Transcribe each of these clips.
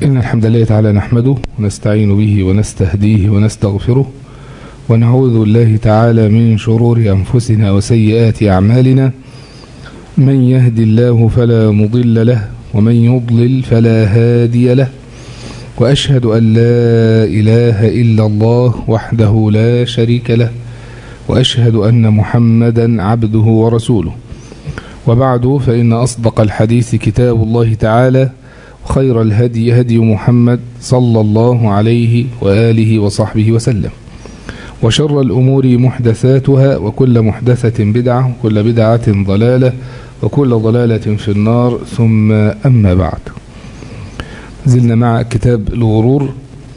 إن الحمد لله تعالى نحمده ونستعين به ونستهديه ونستغفره ونعوذ بالله تعالى من شرور أنفسنا وسيئات أعمالنا من يهدي الله فلا مضل له ومن يضلل فلا هادي له وأشهد أن لا إله إلا الله وحده لا شريك له وأشهد أن محمدا عبده ورسوله وبعد فإن أصدق الحديث كتاب الله تعالى وخير الهدي هدي محمد صلى الله عليه وآله وصحبه وسلم وشر الأمور محدثاتها وكل محدثة بدعة وكل بدعة ضلالة وكل ضلالة في النار ثم أما بعد زلنا مع كتاب الغرور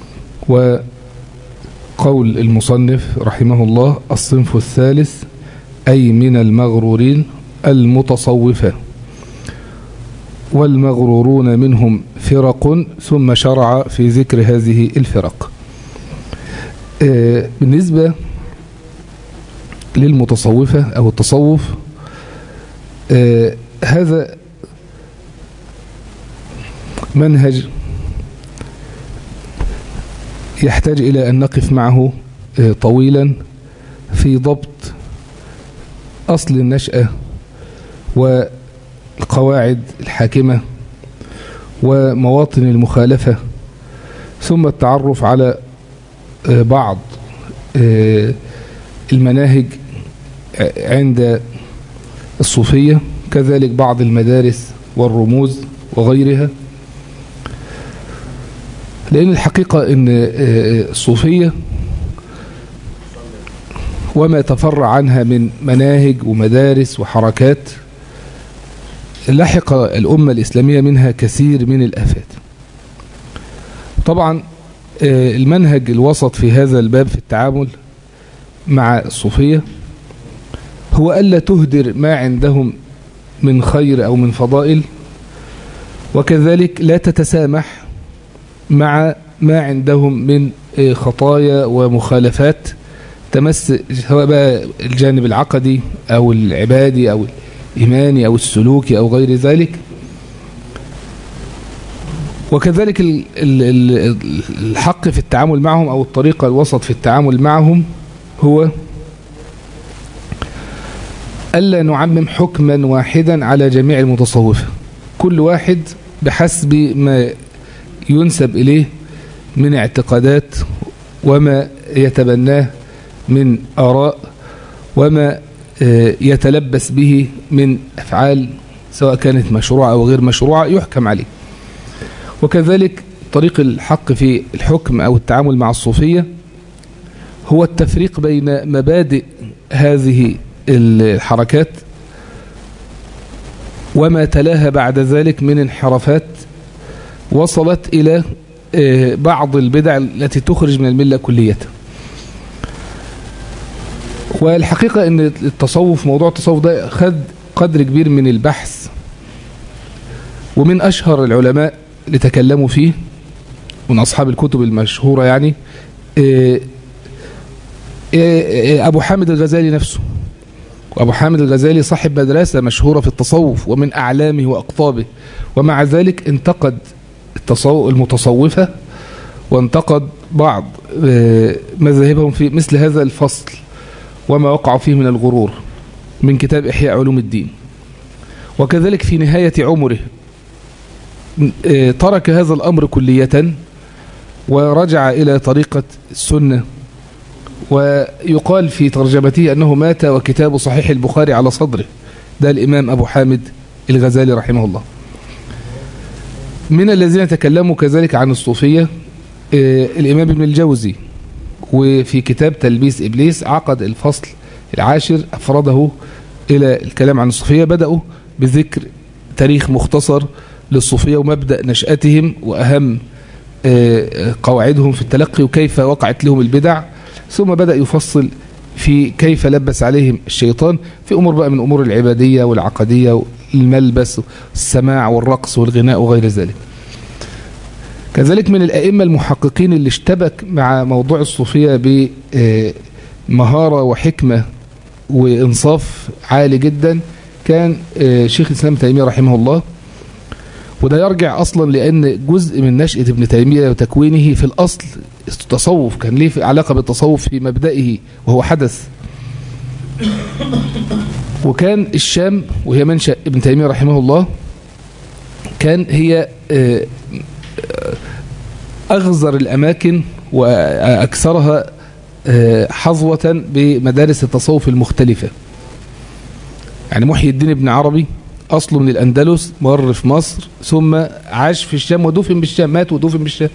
وقول المصنف رحمه الله الصنف الثالث أي من المغرورين المتصوفة والمغرورون منهم فرق ثم شرع في ذكر هذه الفرق بالنسبة للمتصوفة أو التصوف هذا منهج يحتاج إلى أن نقف معه طويلا في ضبط أصل النشأة والقواعد الحاكمة ومواطن المخالفة ثم التعرف على بعض المناهج عند الصوفية كذلك بعض المدارس والرموز وغيرها لأن الحقيقة أن الصوفية وما تفرع عنها من مناهج ومدارس وحركات لحق الأمة الإسلامية منها كثير من الآفات طبعا المنهج الوسط في هذا الباب في التعامل مع الصوفية هو ألا تهدر ما عندهم من خير أو من فضائل وكذلك لا تتسامح مع ما عندهم من خطايا ومخالفات تمس سواء بقى الجانب العقدي أو العبادي أو الإيماني أو السلوكي أو غير ذلك وكذلك الحق في التعامل معهم أو الطريقة الوسط في التعامل معهم هو ألا نعمم حكما واحدا على جميع المتصوفة كل واحد بحسب ما ينسب إليه من اعتقادات وما يتبناه من آراء وما يتلبس به من أفعال سواء كانت مشروعة أو غير مشروعة يحكم عليه وكذلك طريق الحق في الحكم أو التعامل مع الصوفية هو التفريق بين مبادئ هذه الحركات وما تلاها بعد ذلك من انحرافات وصلت إلى بعض البدع التي تخرج من الملة كلية والحقيقة أن التصوف موضوع التصوف ده خد قدر كبير من البحث ومن أشهر العلماء اللي تكلموا فيه من أصحاب الكتب المشهورة يعني أبو حامد الغزالي نفسه وأبو حامد الغزالي صاحب مدرسة مشهورة في التصوف ومن أعلامه وأقطابه ومع ذلك انتقد المتصوفة وانتقد بعض مذاهبهم في مثل هذا الفصل وما وقعوا فيه من الغرور من كتاب إحياء علوم الدين وكذلك في نهاية عمره ترك هذا الأمر كلية ورجع إلى طريقة السنة ويقال في ترجمته أنه مات وكتاب صحيح البخاري على صدره ده الإمام أبو حامد الغزالي رحمه الله من الذين تكلموا كذلك عن الصوفية الإمام ابن الجوزي وفي كتاب تلبيس إبليس عقد الفصل العاشر أفرده إلى الكلام عن الصوفية بدأوا بذكر تاريخ مختصر للصوفية ومبدأ نشأتهم وأهم قواعدهم في التلقي وكيف وقعت لهم البدع ثم بدأ يفصل في كيف لبس عليهم الشيطان في أمور بقى من أمور العبادية والعقدية والملبس والسماع والرقص والغناء وغير ذلك كذلك من الأئمة المحققين اللي اشتبك مع موضوع الصوفية بمهارة وحكمة وإنصاف عالي جدا كان شيخ الإسلام تيمية رحمه الله وده يرجع أصلا لأن جزء من نشأة ابن تيمية وتكوينه في الأصل التصوف كان ليه علاقة بالتصوف في مبدئه وهو حدث وكان الشام وهي منشأ ابن تيمية رحمه الله كان هي أغزر الأماكن وأكثرها حظوة بمدارس التصوف المختلفة يعني محي الدين ابن عربي أصله من الأندلس مر في مصر ثم عاش في الشام ودفن بالشام مات ودفن بالشام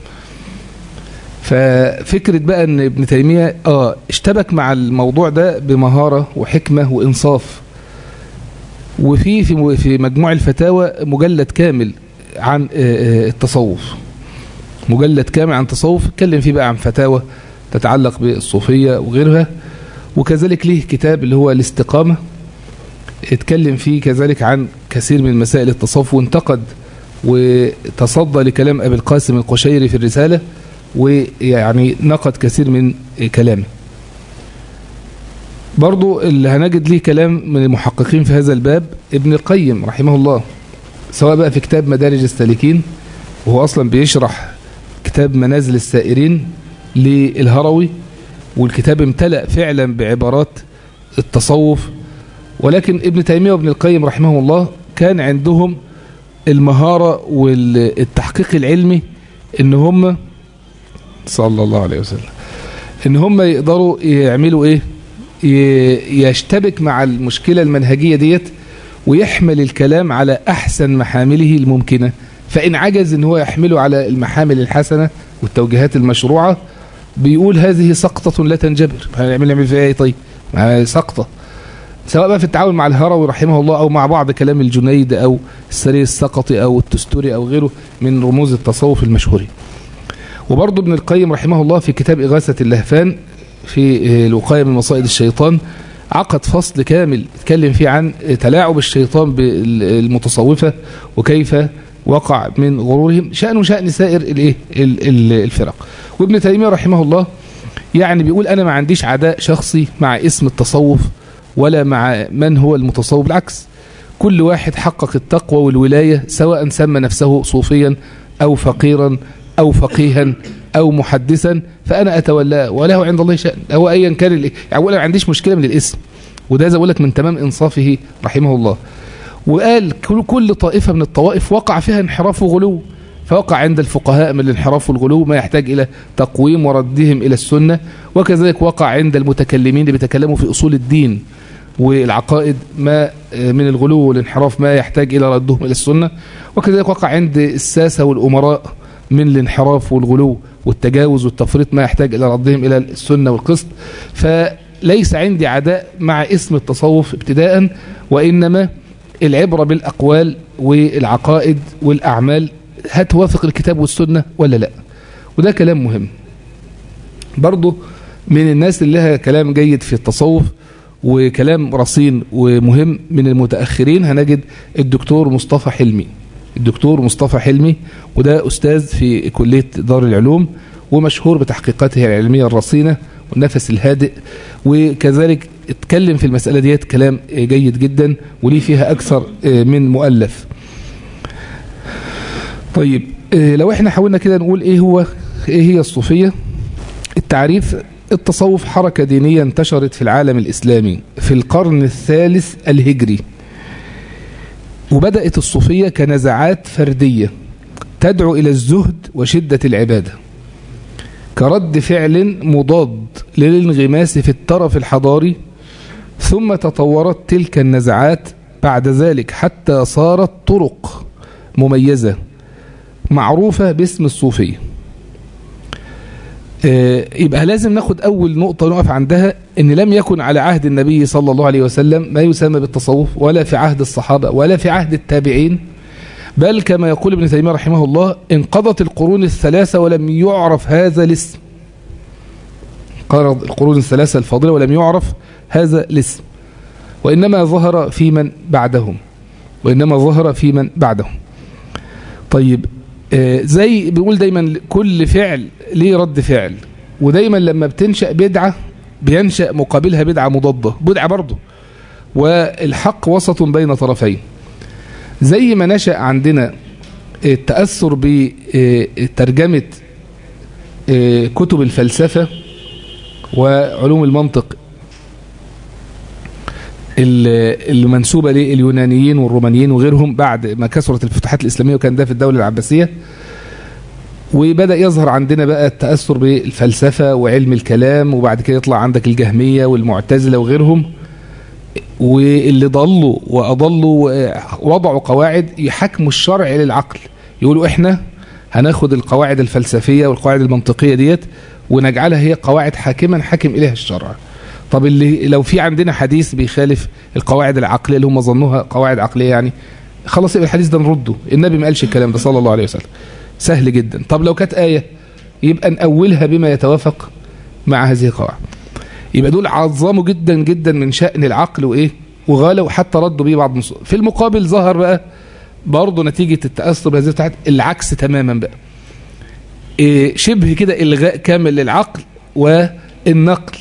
ففكرة بقى أن ابن تيمية آه اشتبك مع الموضوع ده بمهارة وحكمة وإنصاف وفي في في مجموع الفتاوى مجلد كامل عن التصوف مجلد كامل عن التصوف اتكلم فيه بقى عن فتاوى تتعلق بالصوفية وغيرها وكذلك ليه كتاب اللي هو الاستقامة اتكلم فيه كذلك عن كثير من مسائل التصوف وانتقد وتصدى لكلام أبي القاسم القشيري في الرسالة ويعني نقد كثير من كلامه برضو اللي هنجد ليه كلام من المحققين في هذا الباب ابن القيم رحمه الله سواء بقى في كتاب مدارج السالكين وهو أصلا بيشرح كتاب منازل السائرين للهروي والكتاب امتلأ فعلا بعبارات التصوف ولكن ابن تيمية وابن القيم رحمه الله كان عندهم المهارة والتحقيق العلمي ان هم صلى الله عليه وسلم ان هم يقدروا يعملوا ايه يشتبك مع المشكلة المنهجية ديت ويحمل الكلام على احسن محامله الممكنة فان عجز ان هو يحمله على المحامل الحسنة والتوجيهات المشروعة بيقول هذه سقطة لا تنجبر هنعمل نعمل فيها ايه طيب سقطة سواء بقى في التعامل مع الهروي رحمه الله أو مع بعض كلام الجنيد أو السري السقطي أو التستوري أو غيره من رموز التصوف المشهورين وبرضه ابن القيم رحمه الله في كتاب إغاثة اللهفان في الوقاية من مصائد الشيطان عقد فصل كامل اتكلم فيه عن تلاعب الشيطان بالمتصوفة وكيف وقع من غرورهم شأنه شأن سائر الايه الفرق وابن تيمية رحمه الله يعني بيقول أنا ما عنديش عداء شخصي مع اسم التصوف ولا مع من هو المتصوف بالعكس كل واحد حقق التقوى والولاية سواء سمى نفسه صوفيا أو فقيرا أو فقيها أو محدثا فأنا أتولاه وله عند الله شأن هو أيا كان يعني أولا ما عنديش مشكلة من الاسم وده زي لك من تمام إنصافه رحمه الله وقال كل, كل طائفة من الطوائف وقع فيها انحراف وغلو فوقع عند الفقهاء من الانحراف والغلو ما يحتاج إلى تقويم وردهم إلى السنة وكذلك وقع عند المتكلمين اللي بيتكلموا في أصول الدين والعقائد ما من الغلو والانحراف ما يحتاج إلى ردهم إلى السنة وكذلك وقع عند الساسة والأمراء من الانحراف والغلو والتجاوز والتفريط ما يحتاج إلى ردهم إلى السنة والقسط فليس عندي عداء مع اسم التصوف ابتداء وإنما العبرة بالأقوال والعقائد والأعمال هتوافق الكتاب والسنة ولا لا وده كلام مهم برضه من الناس اللي لها كلام جيد في التصوف وكلام رصين ومهم من المتأخرين هنجد الدكتور مصطفى حلمي الدكتور مصطفى حلمي وده أستاذ في كلية دار العلوم ومشهور بتحقيقاته العلمية الرصينة والنفس الهادئ وكذلك اتكلم في المسألة ديت كلام جيد جدا وليه فيها أكثر من مؤلف طيب لو احنا حاولنا كده نقول ايه هو ايه هي الصوفية التعريف التصوف حركة دينية انتشرت في العالم الإسلامي في القرن الثالث الهجري وبدأت الصوفية كنزعات فردية تدعو إلى الزهد وشدة العبادة كرد فعل مضاد للانغماس في الطرف الحضاري ثم تطورت تلك النزعات بعد ذلك حتى صارت طرق مميزة معروفة باسم الصوفية يبقى لازم ناخد أول نقطة نقف عندها أن لم يكن على عهد النبي صلى الله عليه وسلم ما يسمى بالتصوف ولا في عهد الصحابة ولا في عهد التابعين بل كما يقول ابن تيمية رحمه الله انقضت القرون الثلاثة ولم يعرف هذا الاسم انقضت القرون الثلاثة الفاضلة ولم يعرف هذا الاسم وإنما ظهر في من بعدهم وإنما ظهر في من بعدهم طيب زي بيقول دايما كل فعل ليه رد فعل ودايما لما بتنشأ بدعة بينشأ مقابلها بدعة مضادة بدعة برضه والحق وسط بين طرفين زي ما نشأ عندنا التأثر بترجمة كتب الفلسفة وعلوم المنطق المنسوبة لليونانيين والرومانيين وغيرهم بعد ما كثرت الفتوحات الإسلامية وكان ده في الدولة العباسية وبدأ يظهر عندنا بقى التأثر بالفلسفة وعلم الكلام وبعد كده يطلع عندك الجهمية والمعتزلة وغيرهم واللي ضلوا وأضلوا وضعوا قواعد يحكموا الشرع للعقل يقولوا احنا هناخد القواعد الفلسفية والقواعد المنطقية ديت ونجعلها هي قواعد حاكما حاكم إليها الشرع طب اللي لو في عندنا حديث بيخالف القواعد العقلية اللي هم ظنوها قواعد عقلية يعني خلاص يبقى الحديث ده نرده النبي ما قالش الكلام ده صلى الله عليه وسلم سهل جدا طب لو كانت آية يبقى نأولها بما يتوافق مع هذه القواعد يبقى دول عظموا جدا جدا من شأن العقل وإيه وغالوا حتى ردوا بيه بعض النصوص في المقابل ظهر بقى برضه نتيجة التأثر بهذه التعاد العكس تماما بقى إيه شبه كده إلغاء كامل للعقل والنقل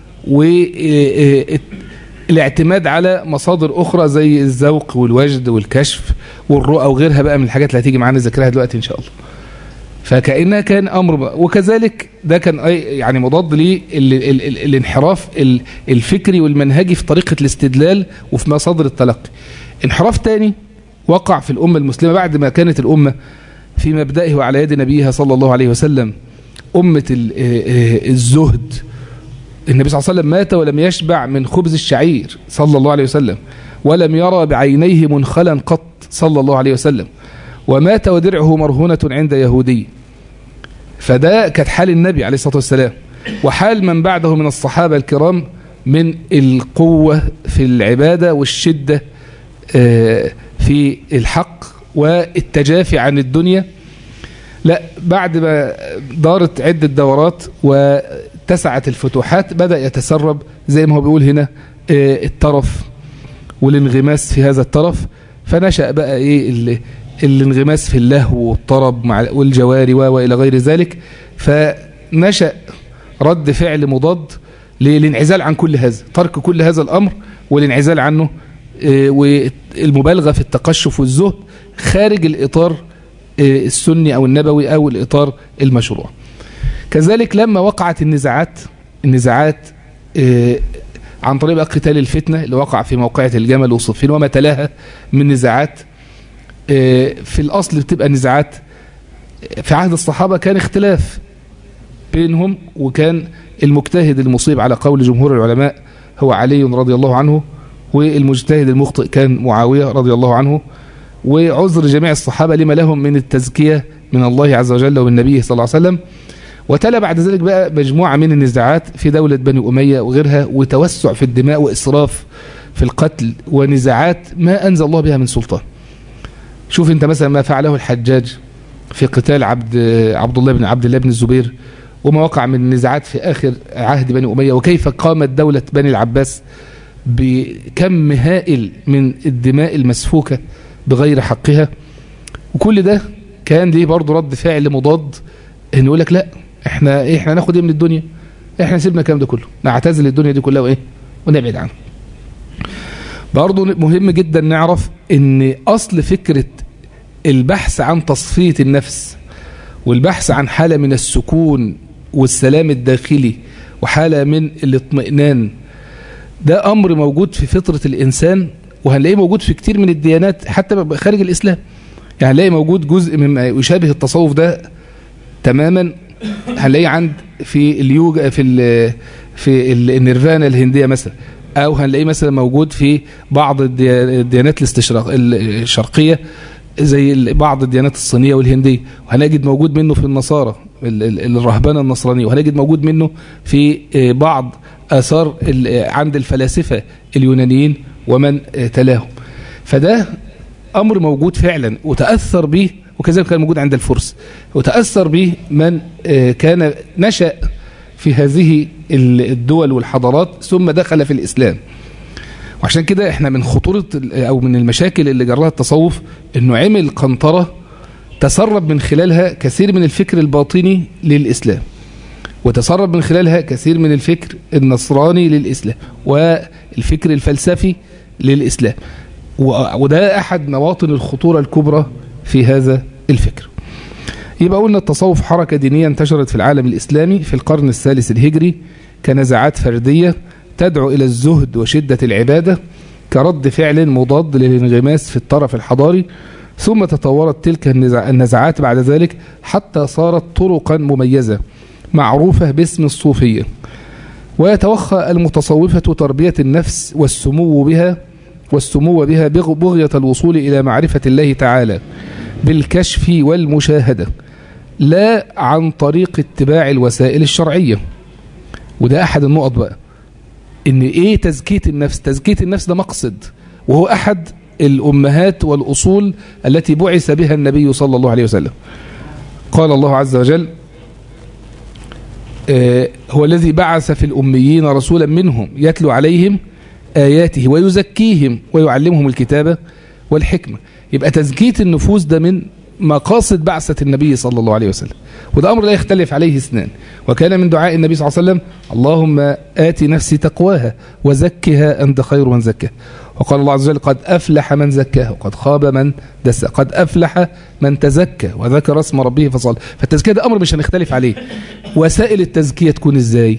والاعتماد على مصادر أخرى زي الذوق والوجد والكشف والرؤى وغيرها بقى من الحاجات اللي هتيجي معانا نذكرها دلوقتي إن شاء الله فكأنها كان أمر بقى. وكذلك ده كان يعني مضاد للانحراف الفكري والمنهجي في طريقة الاستدلال وفي مصادر التلقي انحراف تاني وقع في الأمة المسلمة بعد ما كانت الأمة في مبدئه وعلى يد نبيها صلى الله عليه وسلم أمة الزهد النبي صلى الله عليه وسلم مات ولم يشبع من خبز الشعير صلى الله عليه وسلم ولم يرى بعينيه منخلا قط صلى الله عليه وسلم ومات ودرعه مرهونة عند يهودي فده كانت حال النبي عليه الصلاة والسلام وحال من بعده من الصحابة الكرام من القوة في العبادة والشدة في الحق والتجافي عن الدنيا لا بعد ما دارت عدة دورات واتسعت الفتوحات بدأ يتسرب زي ما هو بيقول هنا الطرف والانغماس في هذا الطرف فنشأ بقى ايه الانغماس في اللهو والطرب مع والجواري والى غير ذلك فنشأ رد فعل مضاد للانعزال عن كل هذا ترك كل هذا الأمر والانعزال عنه والمبالغة في التقشف والزهد خارج الإطار السني أو النبوي أو الإطار المشروع كذلك لما وقعت النزاعات النزاعات عن طريق بقى قتال الفتنة اللي وقع في موقعة الجمل وصفين وما تلاها من نزاعات في الأصل بتبقى نزاعات في عهد الصحابة كان اختلاف بينهم وكان المجتهد المصيب على قول جمهور العلماء هو علي رضي الله عنه والمجتهد المخطئ كان معاوية رضي الله عنه وعذر جميع الصحابة لما لهم من التزكية من الله عز وجل ومن نبيه صلى الله عليه وسلم وتلا بعد ذلك بقى مجموعة من النزاعات في دولة بني أمية وغيرها وتوسع في الدماء وإسراف في القتل ونزاعات ما أنزل الله بها من سلطان شوف انت مثلا ما فعله الحجاج في قتال عبد عبد الله بن عبد الله بن الزبير وما وقع من النزاعات في آخر عهد بني أمية وكيف قامت دولة بني العباس بكم هائل من الدماء المسفوكة بغير حقها وكل ده كان ليه برضه رد فعل مضاد ان يقول لك لا احنا احنا ناخد ايه من الدنيا احنا سيبنا الكلام ده كله نعتزل الدنيا دي كلها وايه ونبعد عنها برضه مهم جدا نعرف ان اصل فكرة البحث عن تصفية النفس والبحث عن حالة من السكون والسلام الداخلي وحالة من الاطمئنان ده امر موجود في فطرة الانسان وهنلاقيه موجود في كتير من الديانات حتى خارج الاسلام يعني هنلاقي موجود جزء مما يشابه التصوف ده تماما هنلاقيه عند في اليوجا في ال في النيرفانا الهنديه مثلا او هنلاقيه مثلا موجود في بعض الديانات الاستشراق الشرقيه زي بعض الديانات الصينيه والهنديه وهنجد موجود منه في النصارى الرهبانه النصرانيه وهنجد موجود منه في بعض اثار عند الفلاسفه اليونانيين ومن تلاهم فده امر موجود فعلا وتاثر به وكذلك كان موجود عند الفرس وتاثر به من كان نشا في هذه الدول والحضارات ثم دخل في الاسلام وعشان كده احنا من خطورة او من المشاكل اللي جراها التصوف انه عمل قنطرة تسرب من خلالها كثير من الفكر الباطني للإسلام وتسرب من خلالها كثير من الفكر النصراني للإسلام والفكر الفلسفي للإسلام وده أحد مواطن الخطورة الكبرى في هذا الفكر يبقى قلنا التصوف حركة دينية انتشرت في العالم الإسلامي في القرن الثالث الهجري كنزعات فردية تدعو إلى الزهد وشدة العبادة كرد فعل مضاد للانغماس في الطرف الحضاري ثم تطورت تلك النزعات بعد ذلك حتى صارت طرقا مميزة معروفة باسم الصوفية ويتوخى المتصوفة تربية النفس والسمو بها والسمو بها بغية الوصول إلى معرفة الله تعالى بالكشف والمشاهدة لا عن طريق اتباع الوسائل الشرعية وده أحد النقط بقى إن إيه تزكية النفس تزكية النفس ده مقصد وهو أحد الأمهات والأصول التي بعث بها النبي صلى الله عليه وسلم قال الله عز وجل هو الذي بعث في الأميين رسولا منهم يتلو عليهم آياته ويزكيهم ويعلمهم الكتابة والحكمة يبقى تزكية النفوس ده من مقاصد بعثة النبي صلى الله عليه وسلم وده أمر لا يختلف عليه اثنان وكان من دعاء النبي صلى الله عليه وسلم اللهم آتي نفسي تقواها وزكها أنت خير من زكاها وقال الله عز وجل قد أفلح من زكاها وقد خاب من دس قد أفلح من تزكى وذكر اسم ربه فصل فالتزكية ده أمر مش هنختلف عليه وسائل التزكية تكون إزاي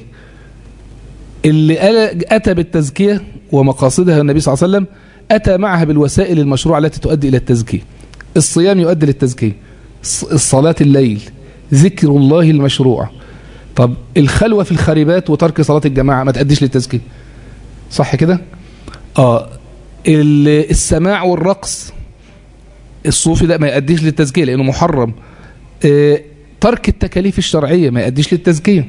اللي أتى بالتزكية ومقاصدها النبي صلى الله عليه وسلم أتى معها بالوسائل المشروعة التي تؤدي إلى التزكية الصيام يؤدي للتزكية الصلاة الليل ذكر الله المشروع طب الخلوة في الخريبات وترك صلاة الجماعة ما تأديش للتزكية صح كده آه السماع والرقص الصوفي ده ما يأديش للتزكية لأنه محرم آه ترك التكاليف الشرعية ما يأديش للتزكية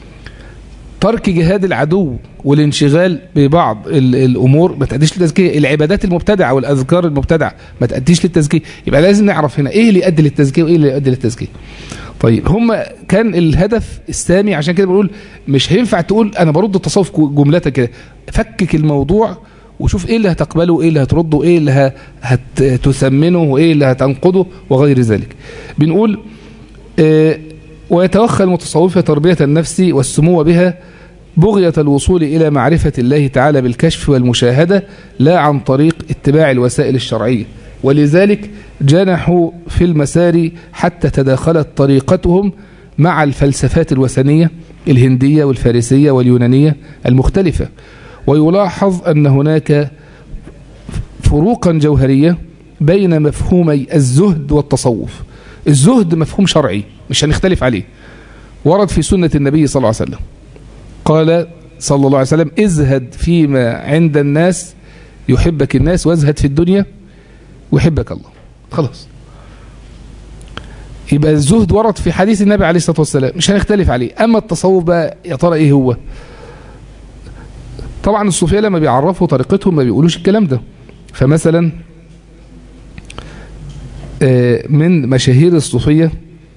ترك جهاد العدو والانشغال ببعض الأمور ما تأديش للتزكية العبادات المبتدعة والأذكار المبتدعة ما تأديش للتزكية يبقى لازم نعرف هنا إيه اللي يؤدي للتزكية وإيه اللي يؤدي للتزكية طيب هم كان الهدف السامي عشان كده بنقول مش هينفع تقول أنا برد التصوف جملة كده فكك الموضوع وشوف ايه اللي هتقبله وايه اللي هترده وايه اللي هتثمنه وايه اللي هتنقده وغير ذلك بنقول اه ويتوخى المتصوفة تربية النفس والسمو بها بغية الوصول إلى معرفة الله تعالى بالكشف والمشاهدة لا عن طريق اتباع الوسائل الشرعية ولذلك جنحوا في المسار حتى تداخلت طريقتهم مع الفلسفات الوثنية الهندية والفارسية واليونانية المختلفة ويلاحظ أن هناك فروقا جوهرية بين مفهومي الزهد والتصوف الزهد مفهوم شرعي مش هنختلف عليه ورد في سنة النبي صلى الله عليه وسلم قال صلى الله عليه وسلم ازهد فيما عند الناس يحبك الناس وازهد في الدنيا ويحبك الله خلاص يبقى الزهد ورد في حديث النبي عليه الصلاة والسلام مش هنختلف عليه أما التصوف بقى يا ترى إيه هو طبعا الصوفية لما بيعرفوا طريقتهم ما بيقولوش الكلام ده فمثلا من مشاهير الصوفية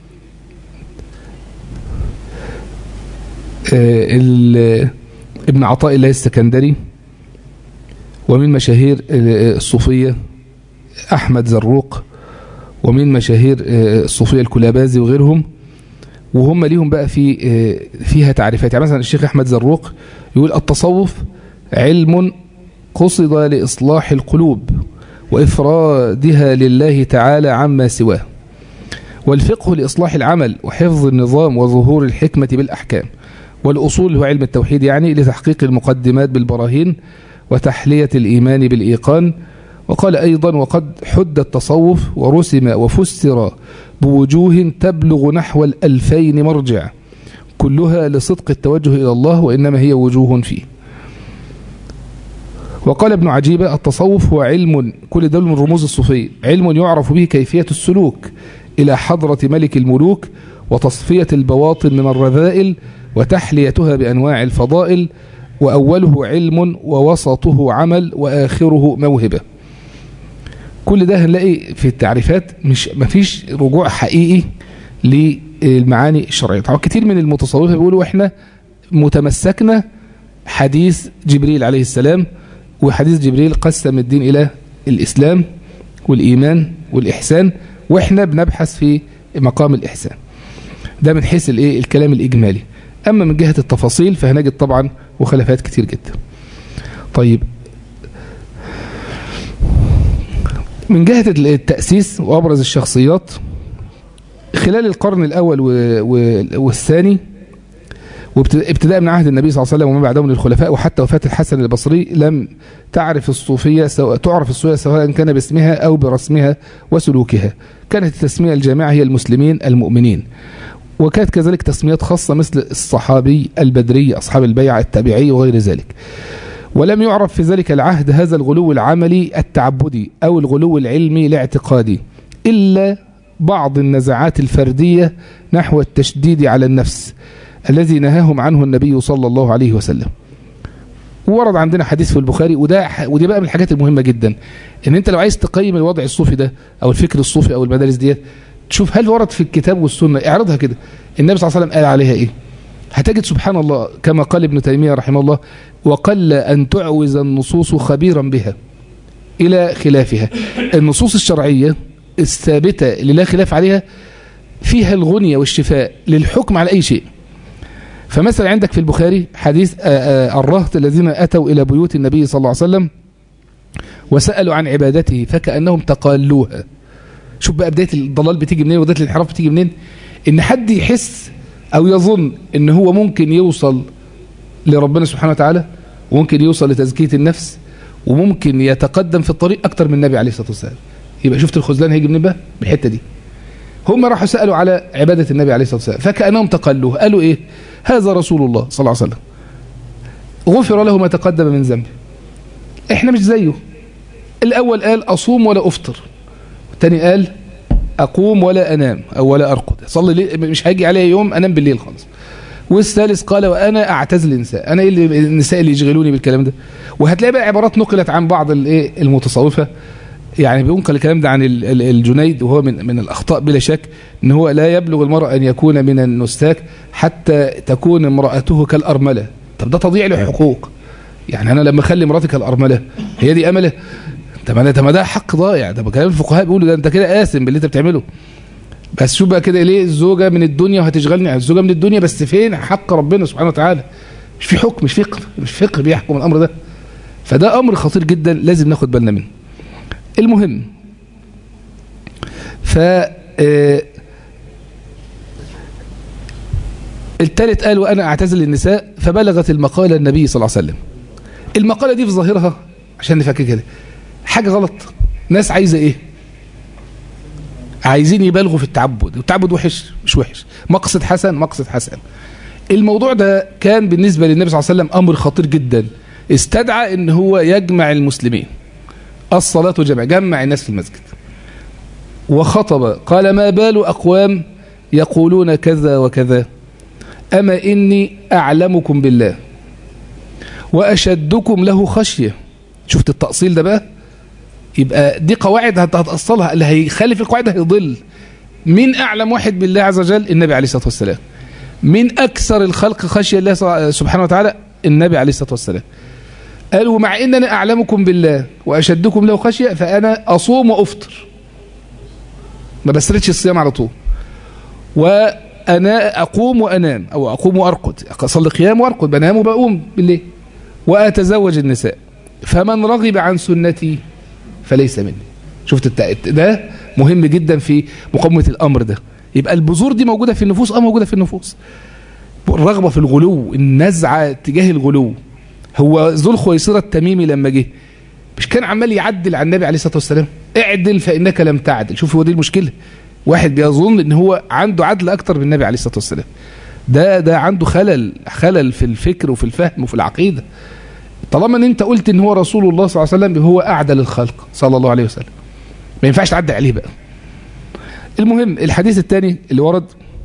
ابن عطاء الله السكندري ومن مشاهير الصوفية أحمد زروق ومن مشاهير الصوفية الكلابازي وغيرهم وهم ليهم بقى في فيها تعريفات يعني مثلا الشيخ أحمد زروق يقول التصوف علم قصد لإصلاح القلوب وإفرادها لله تعالى عما سواه والفقه لإصلاح العمل وحفظ النظام وظهور الحكمة بالأحكام والأصول هو علم التوحيد يعني لتحقيق المقدمات بالبراهين وتحلية الإيمان بالإيقان وقال أيضا وقد حد التصوف ورسم وفسر بوجوه تبلغ نحو الألفين مرجع كلها لصدق التوجه إلى الله وإنما هي وجوه فيه وقال ابن عجيبة التصوف هو علم كل دول من رموز الصوفية علم يعرف به كيفية السلوك إلى حضرة ملك الملوك وتصفية البواطن من الرذائل وتحليتها بأنواع الفضائل وأوله علم ووسطه عمل وآخره موهبة كل ده هنلاقي في التعريفات مش مفيش رجوع حقيقي للمعاني الشرعية طبعا كتير من المتصوفة بيقولوا احنا متمسكنا حديث جبريل عليه السلام وحديث جبريل قسم الدين إلى الإسلام والإيمان والإحسان وإحنا بنبحث في مقام الإحسان ده من حيث الإيه الكلام الإجمالي أما من جهة التفاصيل فهنجد طبعا مخالفات كتير جدا طيب من جهة التأسيس وأبرز الشخصيات خلال القرن الأول والثاني وابتداء من عهد النبي صلى الله عليه وسلم وما بعده من الخلفاء وحتى وفاة الحسن البصري لم تعرف الصوفية سواء تعرف الصوفية سواء كان باسمها أو برسمها وسلوكها كانت التسمية الجامعة هي المسلمين المؤمنين وكانت كذلك تسميات خاصة مثل الصحابي البدري أصحاب البيعة التابعي وغير ذلك ولم يعرف في ذلك العهد هذا الغلو العملي التعبدي أو الغلو العلمي الاعتقادي إلا بعض النزعات الفردية نحو التشديد على النفس الذي نهاهم عنه النبي صلى الله عليه وسلم ورد عندنا حديث في البخاري وده ودي بقى من الحاجات المهمة جدا ان انت لو عايز تقيم الوضع الصوفي ده او الفكر الصوفي او المدارس ديت تشوف هل ورد في الكتاب والسنة اعرضها كده النبي صلى الله عليه وسلم قال عليها ايه هتجد سبحان الله كما قال ابن تيمية رحمه الله وقل أن تعوز النصوص خبيرا بها إلى خلافها النصوص الشرعية الثابتة اللي لا خلاف عليها فيها الغنية والشفاء للحكم على أي شيء فمثلا عندك في البخاري حديث الرهط الذين أتوا إلى بيوت النبي صلى الله عليه وسلم وسألوا عن عبادته فكأنهم تقالوها شوف بقى بداية الضلال بتيجي منين وبداية الانحراف بتيجي منين ان حد يحس او يظن ان هو ممكن يوصل لربنا سبحانه وتعالى وممكن يوصل لتزكية النفس وممكن يتقدم في الطريق اكتر من النبي عليه الصلاة والسلام يبقى شفت الخذلان هيجي منين بقى بالحتة دي هم راحوا سألوا على عبادة النبي عليه الصلاة والسلام فكأنهم تقلوه قالوا ايه هذا رسول الله صلى الله عليه وسلم غفر له ما تقدم من ذنبه احنا مش زيه الاول قال اصوم ولا افطر والثاني قال اقوم ولا انام او ولا ارقد صلي ليه مش هيجي عليا يوم انام بالليل خالص والثالث قال وانا اعتزل النساء انا ايه اللي النساء اللي يشغلوني بالكلام ده وهتلاقي بقى عبارات نقلت عن بعض الايه المتصوفه يعني بينقل الكلام ده عن الجنيد وهو من من الاخطاء بلا شك ان هو لا يبلغ المرء ان يكون من النساك حتى تكون امراته كالارمله طب ده تضييع للحقوق يعني انا لما اخلي مراتي كالارمله هي دي امله طب انا طب ده حق ضايع ده كلام الفقهاء بيقولوا ده انت كده قاسم باللي انت بتعمله بس شوف بقى كده ليه الزوجه من الدنيا وهتشغلني الزوجه من الدنيا بس فين حق ربنا سبحانه وتعالى مش في حكم مش فقه مش فقه بيحكم الامر ده فده امر خطير جدا لازم ناخد بالنا منه المهم ف الثالث قال وانا اعتزل النساء فبلغت المقاله النبي صلى الله عليه وسلم المقاله دي في ظاهرها عشان نفكر كده حاجه غلط ناس عايزه ايه عايزين يبالغوا في التعبد والتعبد وحش مش وحش مقصد حسن مقصد حسن الموضوع ده كان بالنسبه للنبي صلى الله عليه وسلم امر خطير جدا استدعى ان هو يجمع المسلمين الصلاة جمع جمع الناس في المسجد وخطب قال ما بال أقوام يقولون كذا وكذا أما إني أعلمكم بالله وأشدكم له خشية شفت التأصيل ده بقى يبقى دي قواعد هتأصلها اللي هيخالف القواعد هيضل من أعلم واحد بالله عز وجل النبي عليه الصلاة والسلام من أكثر الخلق خشية الله سبحانه وتعالى النبي عليه الصلاة والسلام قالوا مع ان انا اعلمكم بالله واشدكم له خشيه فانا اصوم وافطر ما بسردش الصيام على طول وانا اقوم وانام او اقوم وارقد اصلي قيام وارقد بنام وبقوم بالليل واتزوج النساء فمن رغب عن سنتي فليس مني شفت التأت ده مهم جدا في مقاومه الامر ده يبقى البذور دي موجوده في النفوس اه موجوده في النفوس الرغبه في الغلو النزعه تجاه الغلو هو ذو الخويصرة التميمي لما جه مش كان عمال يعدل على النبي عليه الصلاة والسلام اعدل فإنك لم تعدل شوف هو دي المشكلة واحد بيظن ان هو عنده عدل اكتر من النبي عليه الصلاة والسلام ده ده عنده خلل خلل في الفكر وفي الفهم وفي العقيدة طالما ان انت قلت ان هو رسول الله صلى الله عليه وسلم هو اعدل الخلق صلى الله عليه وسلم ما ينفعش تعدي عليه بقى المهم الحديث الثاني اللي ورد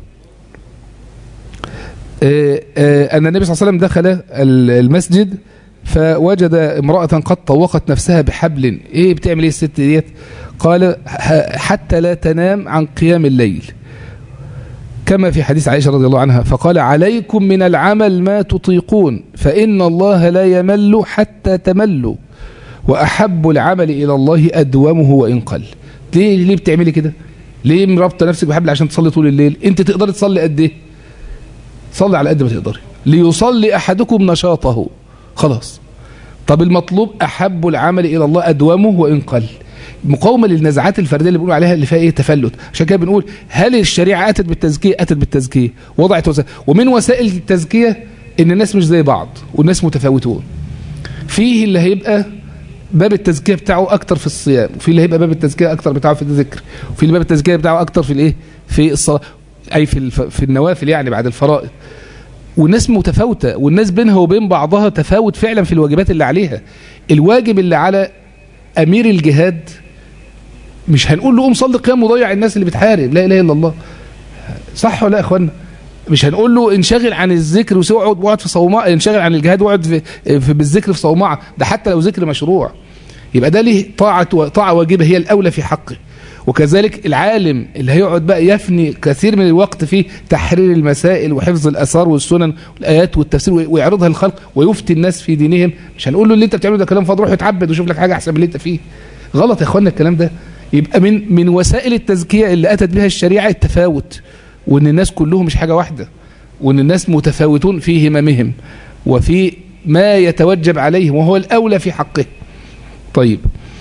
أن النبي صلى الله عليه وسلم دخل المسجد فوجد امرأة قد طوقت نفسها بحبل ايه بتعمل ايه الست ديت قال حتى لا تنام عن قيام الليل كما في حديث عائشة رضي الله عنها فقال عليكم من العمل ما تطيقون فإن الله لا يمل حتى تملوا وأحب العمل إلى الله أدومه وإن قل ليه ليه بتعملي كده ليه مربطة نفسك بحبل عشان تصلي طول الليل انت تقدري تصلي قد ايه صلي على قد ما تقدري ليصلي أحدكم نشاطه خلاص طب المطلوب أحب العمل إلى الله أدومه وإن قل مقاومه للنزعات الفرديه اللي بنقول عليها اللي فيها ايه تفلت عشان كده بنقول هل الشريعه اتت بالتزكيه اتت بالتزكيه وضعت وسائل ومن وسائل التزكيه ان الناس مش زي بعض والناس متفاوتون فيه اللي هيبقى باب التزكيه بتاعه اكتر في الصيام وفي اللي هيبقى باب التزكيه اكتر بتاعه في الذكر وفي اللي باب التزكيه بتاعه اكتر في الايه في الصلاه اي في الف... في النوافل يعني بعد الفرائض والناس متفاوته والناس بينها وبين بعضها تفاوت فعلا في الواجبات اللي عليها الواجب اللي على امير الجهاد مش هنقول له قوم صلي قيام وضيع الناس اللي بتحارب لا اله الا الله صح ولا يا اخوانا مش هنقول له انشغل عن الذكر واقعد واقعد في صومعه انشغل عن الجهاد واقعد في, في بالذكر في صومعه ده حتى لو ذكر مشروع يبقى ده ليه طاعه طاعه واجبه هي الاولى في حقه وكذلك العالم اللي هيقعد بقى يفني كثير من الوقت في تحرير المسائل وحفظ الاثار والسنن والايات والتفسير ويعرضها للخلق ويفتي الناس في دينهم مش هنقول له اللي انت بتعمله ده كلام فاضي روح اتعبد وشوف لك حاجه احسن من اللي انت فيه غلط يا اخوانا الكلام ده يبقى من من وسائل التزكيه اللي اتت بها الشريعه التفاوت وان الناس كلهم مش حاجه واحده وان الناس متفاوتون في هممهم وفي ما يتوجب عليهم وهو الاولى في حقه طيب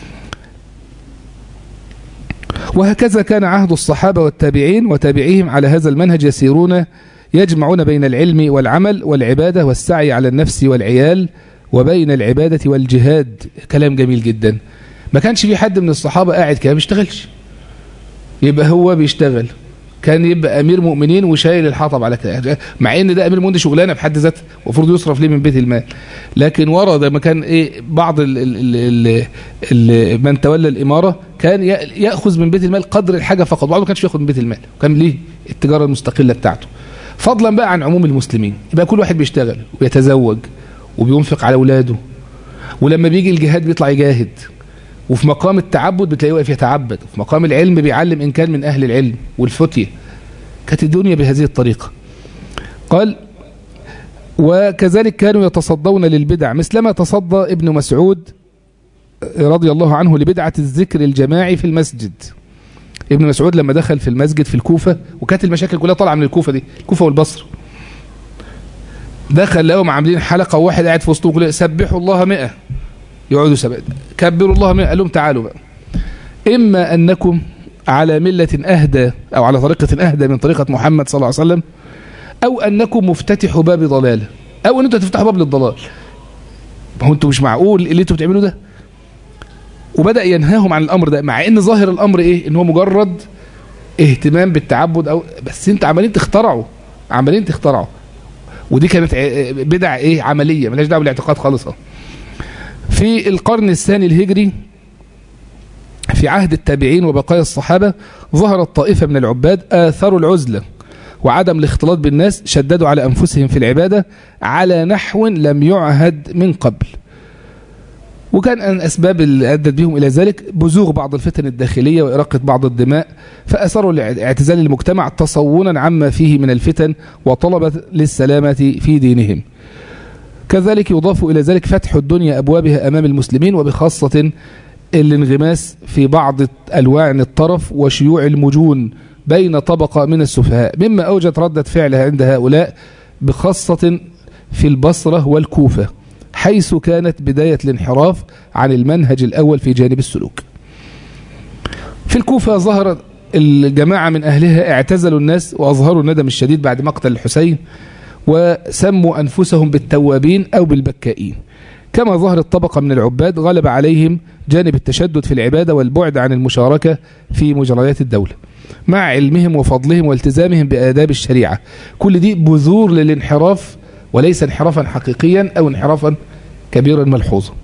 وهكذا كان عهد الصحابة والتابعين وتابعيهم على هذا المنهج يسيرون يجمعون بين العلم والعمل والعبادة والسعي على النفس والعيال وبين العبادة والجهاد كلام جميل جدا ما كانش في حد من الصحابة قاعد كده بيشتغلش يبقى هو بيشتغل كان يبقى امير مؤمنين وشايل الحطب على كده مع ان ده امير مؤمنين شغلانه بحد ذاتها المفروض يصرف ليه من بيت المال لكن ورا ده ما كان ايه بعض ال ال ال ال من تولى الاماره كان ياخذ من بيت المال قدر الحاجه فقط بعضه ما كانش ياخذ من بيت المال كان ليه التجاره المستقله بتاعته فضلا بقى عن عموم المسلمين يبقى كل واحد بيشتغل ويتزوج وبينفق على اولاده ولما بيجي الجهاد بيطلع يجاهد وفي مقام التعبد بتلاقيه واقف يتعبد وفي مقام العلم بيعلم إن كان من أهل العلم والفتية كانت الدنيا بهذه الطريقة قال وكذلك كانوا يتصدون للبدع مثلما تصدى ابن مسعود رضي الله عنه لبدعة الذكر الجماعي في المسجد ابن مسعود لما دخل في المسجد في الكوفة وكانت المشاكل كلها طالعة من الكوفة دي الكوفة والبصر دخل لهم عاملين حلقة وواحد قاعد في وسطهم يقول سبحوا الله مئة يقعدوا سبع كبروا الله مئة قال لهم تعالوا بقى إما أنكم على ملة أهدى أو على طريقة أهدى من طريقة محمد صلى الله عليه وسلم أو أنكم مفتتحوا باب ضلالة أو أن أنتوا تفتحوا باب للضلال ما هو أنتوا مش معقول اللي أنتوا بتعملوا ده وبدأ ينهاهم عن الأمر ده مع أن ظاهر الأمر إيه إن هو مجرد اهتمام بالتعبد أو بس أنت عمالين تخترعوا عمالين تخترعوا ودي كانت بدع إيه عملية ملاش دعوة بالاعتقاد خالص أه في القرن الثاني الهجري في عهد التابعين وبقايا الصحابة ظهرت طائفة من العباد آثروا العزلة وعدم الاختلاط بالناس شددوا على أنفسهم في العبادة على نحو لم يعهد من قبل وكان أن أسباب اللي أدت بهم إلى ذلك بزوغ بعض الفتن الداخلية وإراقة بعض الدماء فأثروا الاعتزال المجتمع تصونا عما فيه من الفتن وطلبة للسلامة في دينهم كذلك يضاف إلى ذلك فتح الدنيا أبوابها أمام المسلمين وبخاصة الانغماس في بعض ألواع الطرف وشيوع المجون بين طبقة من السفهاء مما أوجد ردة فعل عند هؤلاء بخاصة في البصرة والكوفة حيث كانت بداية الانحراف عن المنهج الأول في جانب السلوك في الكوفة ظهر الجماعة من أهلها اعتزلوا الناس وأظهروا الندم الشديد بعد مقتل الحسين وسموا أنفسهم بالتوابين أو بالبكائين كما ظهرت طبقة من العباد غلب عليهم جانب التشدد في العبادة والبعد عن المشاركة في مجريات الدولة مع علمهم وفضلهم والتزامهم بآداب الشريعة كل دي بذور للانحراف وليس انحرافا حقيقيا أو انحرافا كبيرا ملحوظا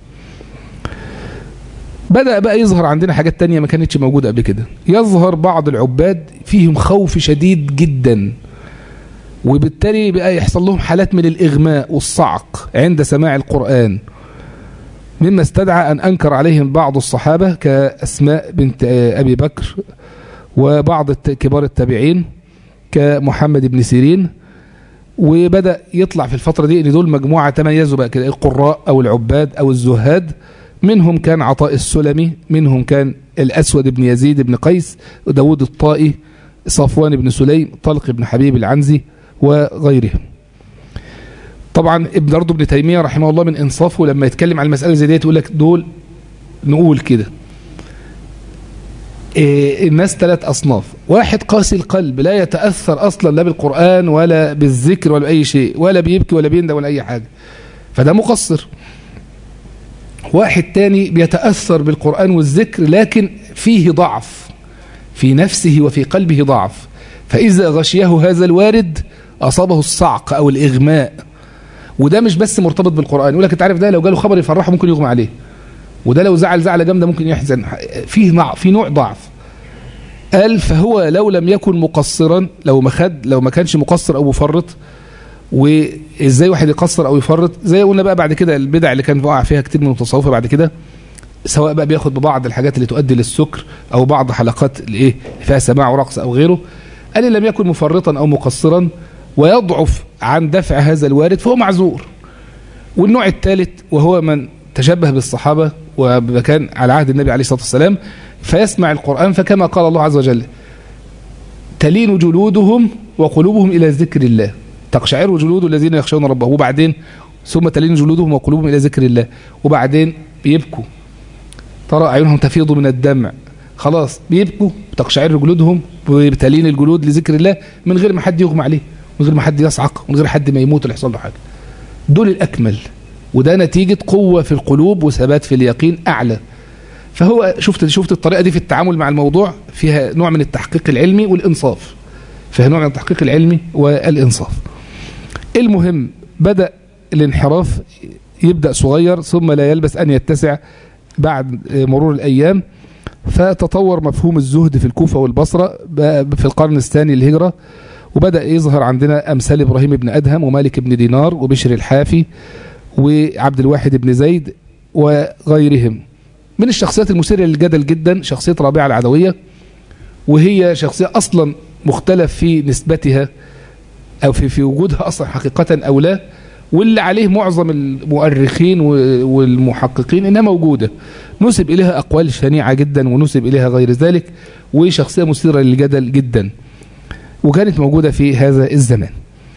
بدأ بقى يظهر عندنا حاجات تانية ما كانتش موجودة قبل كده يظهر بعض العباد فيهم خوف شديد جدا وبالتالي بقى يحصل لهم حالات من الإغماء والصعق عند سماع القرآن مما استدعى أن أنكر عليهم بعض الصحابة كأسماء بنت أبي بكر وبعض كبار التابعين كمحمد بن سيرين وبدأ يطلع في الفترة دي ان دول مجموعة تميزوا بقى كده القراء أو العباد أو الزهاد منهم كان عطاء السلمي منهم كان الأسود بن يزيد بن قيس وداود الطائي صفوان بن سليم طلق بن حبيب العنزي وغيرهم طبعا ابن برضه ابن تيمية رحمه الله من إنصافه لما يتكلم عن المسألة زي دي يقول لك دول نقول كده إيه الناس ثلاث أصناف واحد قاسي القلب لا يتأثر أصلا لا بالقرآن ولا بالذكر ولا بأي شيء ولا بيبكي ولا بيندى ولا أي حاجة فده مقصر واحد تاني بيتأثر بالقرآن والذكر لكن فيه ضعف في نفسه وفي قلبه ضعف فإذا غشيه هذا الوارد أصابه الصعق أو الإغماء وده مش بس مرتبط بالقرآن يقول لك انت عارف ده لو جاله خبر يفرحه ممكن يغمى عليه وده لو زعل زعله جامده ممكن يحزن فيه نوع في نوع ضعف قال فهو لو لم يكن مقصرا لو ما خد لو ما كانش مقصر او مفرط وازاي واحد يقصر او يفرط زي قلنا بقى بعد كده البدع اللي كان وقع فيها كتير من المتصوفه بعد كده سواء بقى بياخد ببعض الحاجات اللي تؤدي للسكر او بعض حلقات الايه فيها سماع ورقص او غيره قال إن لم يكن مفرطا او مقصرا ويضعف عن دفع هذا الوارد فهو معذور والنوع الثالث وهو من تشبه بالصحابة وكان على عهد النبي عليه الصلاة والسلام فيسمع القرآن فكما قال الله عز وجل تلين جلودهم وقلوبهم إلى ذكر الله تقشعر جلود الذين يخشون ربهم وبعدين ثم تلين جلودهم وقلوبهم إلى ذكر الله وبعدين بيبكوا ترى أعينهم تفيض من الدمع خلاص بيبكوا تقشعر جلودهم وتلين الجلود لذكر الله من غير ما حد يغمى عليه من غير ما حد يصعق من غير حد ما يموت ولا يحصل له حاجة دول الأكمل وده نتيجة قوة في القلوب وثبات في اليقين أعلى فهو شفت شفت الطريقة دي في التعامل مع الموضوع فيها نوع من التحقيق العلمي والإنصاف فيها نوع من التحقيق العلمي والإنصاف المهم بدأ الانحراف يبدأ صغير ثم لا يلبس أن يتسع بعد مرور الأيام فتطور مفهوم الزهد في الكوفة والبصرة في القرن الثاني للهجرة وبدأ يظهر عندنا أمثال إبراهيم بن أدهم ومالك بن دينار وبشر الحافي وعبد الواحد بن زيد وغيرهم من الشخصيات المثيرة للجدل جدا شخصية رابعة العدوية وهي شخصية أصلا مختلف في نسبتها أو في, في وجودها أصلا حقيقة أو لا واللي عليه معظم المؤرخين والمحققين إنها موجودة نسب إليها أقوال شنيعة جدا ونسب إليها غير ذلك وشخصية مثيرة للجدل جدا وكانت موجودة في هذا الزمان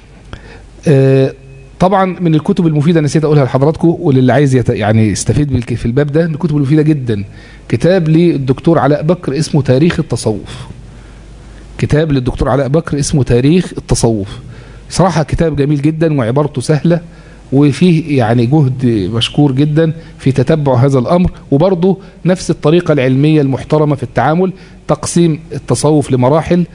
آه طبعا من الكتب المفيدة نسيت أقولها لحضراتكم وللي عايز يت... يعني يستفيد في الباب ده من الكتب المفيدة جدا كتاب للدكتور علاء بكر اسمه تاريخ التصوف كتاب للدكتور علاء بكر اسمه تاريخ التصوف صراحة كتاب جميل جدا وعبارته سهلة وفيه يعني جهد مشكور جدا في تتبع هذا الأمر وبرضه نفس الطريقة العلمية المحترمة في التعامل تقسيم التصوف لمراحل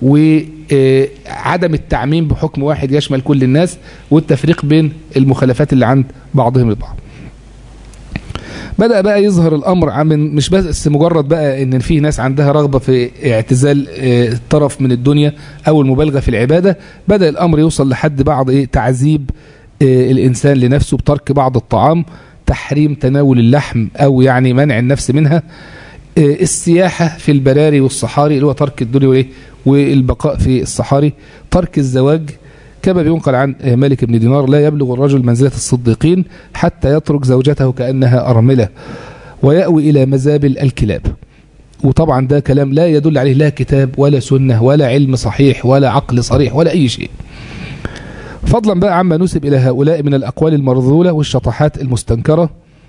وعدم التعميم بحكم واحد يشمل كل الناس والتفريق بين المخالفات اللي عند بعضهم البعض بدأ بقى يظهر الأمر من مش بس مجرد بقى ان في ناس عندها رغبة في اعتزال الطرف من الدنيا او المبالغة في العبادة بدأ الأمر يوصل لحد بعض ايه تعذيب الإنسان لنفسه بترك بعض الطعام تحريم تناول اللحم أو يعني منع النفس منها السياحة في البراري والصحاري اللي هو ترك الدنيا والايه والبقاء في الصحاري ترك الزواج كما بينقل عن مالك بن دينار لا يبلغ الرجل منزلة الصديقين حتى يترك زوجته كأنها أرملة ويأوي إلى مزابل الكلاب وطبعا ده كلام لا يدل عليه لا كتاب ولا سنة ولا علم صحيح ولا عقل صريح ولا أي شيء فضلا بقى عما نسب إلى هؤلاء من الأقوال المرذولة والشطحات المستنكرة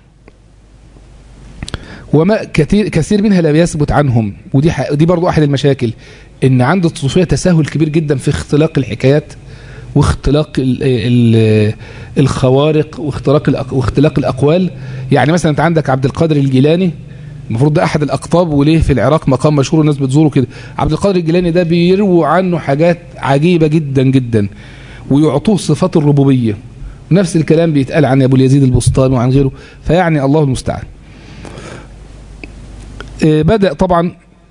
وما كثير كثير منها لا يثبت عنهم ودي دي برضو احد المشاكل ان عند الصوفيه تساهل كبير جدا في اختلاق الحكايات واختلاق ال ال الخوارق واختلاق واختلاق الاقوال يعني مثلا انت عندك عبد القادر الجيلاني المفروض ده احد الاقطاب وليه في العراق مقام مشهور الناس بتزوره كده عبد القادر الجيلاني ده بيرووا عنه حاجات عجيبه جدا جدا ويعطوه صفات الربوبيه نفس الكلام بيتقال عن ابو اليزيد البسطاني وعن غيره فيعني الله المستعان بدأ طبعا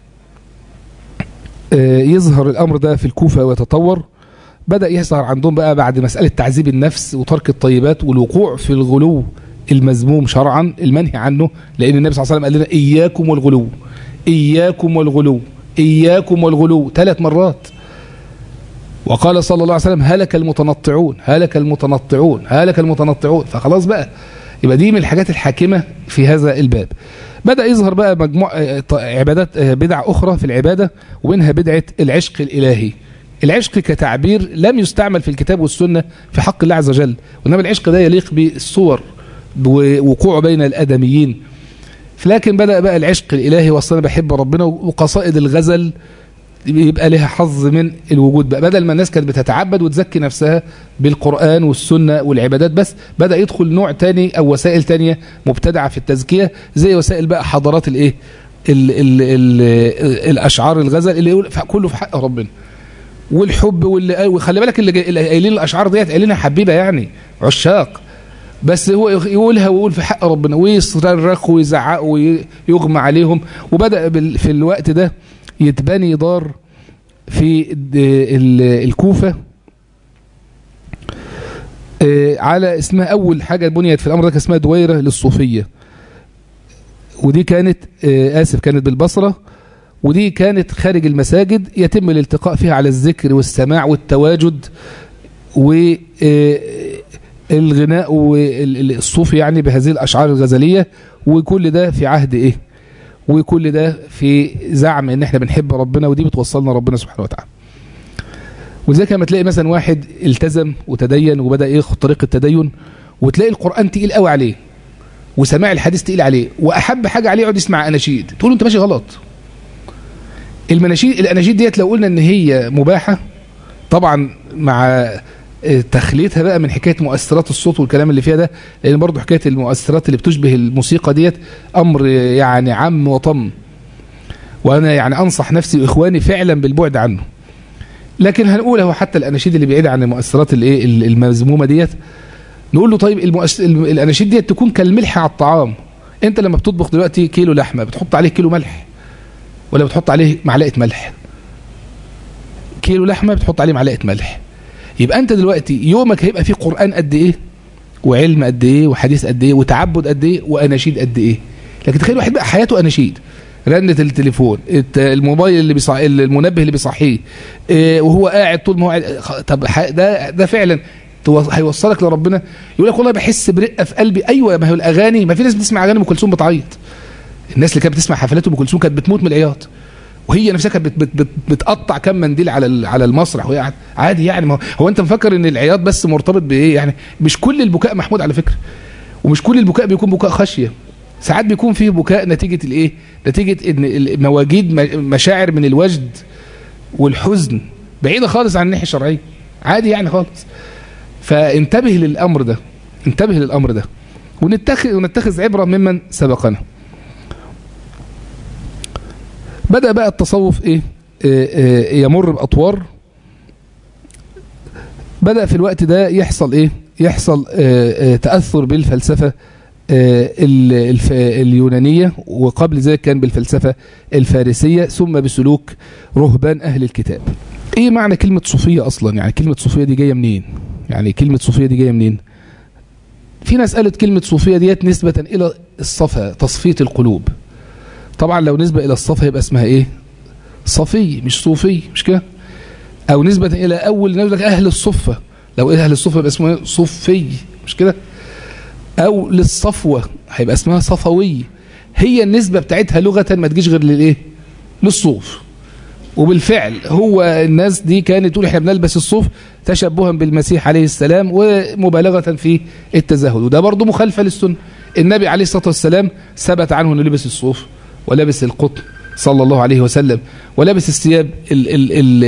يظهر الأمر ده في الكوفة ويتطور بدأ يظهر عندهم بقى بعد مسألة تعذيب النفس وترك الطيبات والوقوع في الغلو المذموم شرعا المنهي عنه لأن النبي صلى الله عليه وسلم قال لنا إياكم والغلو إياكم والغلو إياكم والغلو ثلاث مرات وقال صلى الله عليه وسلم هلك المتنطعون هلك المتنطعون هلك المتنطعون فخلاص بقى يبقى دي من الحاجات الحاكمة في هذا الباب بدأ يظهر بقى مجموع عبادات بدع أخرى في العبادة ومنها بدعة العشق الإلهي العشق كتعبير لم يستعمل في الكتاب والسنة في حق الله عز وجل وإنما العشق ده يليق بالصور ووقوعه بين الآدميين لكن بدأ بقى العشق الإلهي وأصلا بحب ربنا وقصائد الغزل يبقى لها حظ من الوجود بقى بدل ما الناس كانت بتتعبد وتزكي نفسها بالقرآن والسنة والعبادات بس بدأ يدخل نوع تاني أو وسائل تانية مبتدعة في التزكية زي وسائل بقى حضارات الإيه ال ال ال الأشعار الغزل اللي يقول كله في حق ربنا والحب واللي وخلي بالك اللي, اللي قايلين الأشعار ديت قايلينها حبيبة يعني عشاق بس هو يقولها ويقول في حق ربنا ويصرخ ويزعق ويغمى عليهم وبدأ في الوقت ده يتبني دار في الكوفة على اسمها أول حاجة بنيت في الأمر ده اسمها دويرة للصوفية ودي كانت آسف كانت بالبصرة ودي كانت خارج المساجد يتم الالتقاء فيها على الذكر والسماع والتواجد والغناء والصوفي يعني بهذه الأشعار الغزلية وكل ده في عهد إيه وكل ده في زعم ان احنا بنحب ربنا ودي بتوصلنا ربنا سبحانه وتعالى ولذلك لما تلاقي مثلا واحد التزم وتدين وبدا ياخد طريق التدين وتلاقي القران تقيل قوي عليه وسماع الحديث تقيل عليه واحب حاجه عليه يقعد يسمع اناشيد تقول له انت ماشي غلط المناشيد الاناشيد ديت لو قلنا ان هي مباحه طبعا مع تخليتها بقى من حكايه مؤثرات الصوت والكلام اللي فيها ده لان برضه حكايه المؤثرات اللي بتشبه الموسيقى ديت امر يعني عام وطم وانا يعني انصح نفسي واخواني فعلا بالبعد عنه لكن هنقول هو حتى الاناشيد اللي بعيده عن المؤثرات الايه المذمومه ديت نقول له طيب المؤس... الاناشيد ديت تكون كالملح على الطعام انت لما بتطبخ دلوقتي كيلو لحمه بتحط عليه كيلو ملح ولا بتحط عليه معلقه ملح كيلو لحمه بتحط عليه معلقه ملح يبقى انت دلوقتي يومك هيبقى فيه قرآن قد ايه وعلم قد ايه وحديث قد ايه وتعبد قد ايه واناشيد قد ايه لكن تخيل واحد بقى حياته اناشيد رنة التليفون الموبايل اللي بيصحي المنبه اللي بيصحيه إيه وهو قاعد طول ما هو قاعد طب ده ده فعلا هيوصلك لربنا يقول لك والله بحس برقه في قلبي ايوه ما هي الاغاني ما في ناس بتسمع اغاني ام كلثوم بتعيط الناس اللي كانت بتسمع حفلات ام كلثوم كانت بتموت من العياط وهي نفسها كانت بت بت بتقطع كم منديل على على المسرح وهي عادي يعني ما هو انت مفكر ان العياط بس مرتبط بايه يعني مش كل البكاء محمود على فكره ومش كل البكاء بيكون بكاء خشيه ساعات بيكون فيه بكاء نتيجه الايه نتيجه ان مواجيد مشاعر من الوجد والحزن بعيده خالص عن الناحيه الشرعيه عادي يعني خالص فانتبه للامر ده انتبه للامر ده ونتخذ ونتخذ عبره ممن سبقنا بدأ بقى التصوف إيه آآ آآ يمر بأطوار بدأ في الوقت ده يحصل إيه يحصل آآ تأثر بالفلسفة اليونانية وقبل ذلك كان بالفلسفة الفارسية ثم بسلوك رهبان أهل الكتاب إيه معنى كلمة صوفية أصلا يعني كلمة صوفية دي جاية منين يعني كلمة صوفية دي جاية منين في ناس قالت كلمة صوفية ديت نسبة إلى الصفا تصفية القلوب طبعا لو نسبة إلى الصفا يبقى اسمها إيه صفي مش صوفي مش كده أو نسبة إلى أول نقول لك أهل الصفة لو أهل الصفة يبقى اسمه صفي مش كده أو للصفوة هيبقى اسمها صفوي هي النسبة بتاعتها لغة ما تجيش غير للإيه للصوف وبالفعل هو الناس دي كانت تقول احنا بنلبس الصوف تشبها بالمسيح عليه السلام ومبالغة في التزهد وده برضه مخالفة للسنة النبي عليه الصلاة والسلام ثبت عنه انه لبس الصوف ولبس القطن صلى الله عليه وسلم ولبس الثياب ال ال ال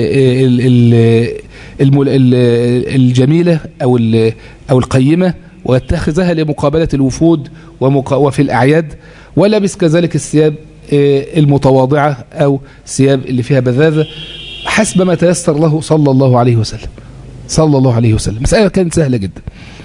ال ال الجميلة أو أو القيمة واتخذها لمقابلة الوفود وفي الأعياد ولبس كذلك الثياب المتواضعة أو الثياب اللي فيها بذاذة حسب ما تيسر له صلى الله عليه وسلم صلى الله عليه وسلم مسألة كانت سهلة جدا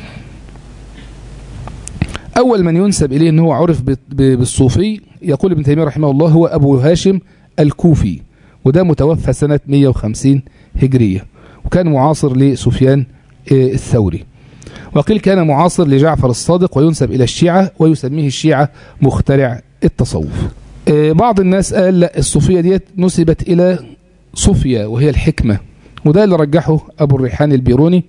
أول من ينسب إليه أنه عرف بالصوفي يقول ابن تيمية رحمه الله هو أبو هاشم الكوفي وده متوفى سنة 150 هجرية وكان معاصر لسفيان الثوري وقيل كان معاصر لجعفر الصادق وينسب إلى الشيعة ويسميه الشيعة مخترع التصوف بعض الناس قال لا الصوفية ديت نسبت إلى صوفيا وهي الحكمة وده اللي رجحه أبو الريحان البيروني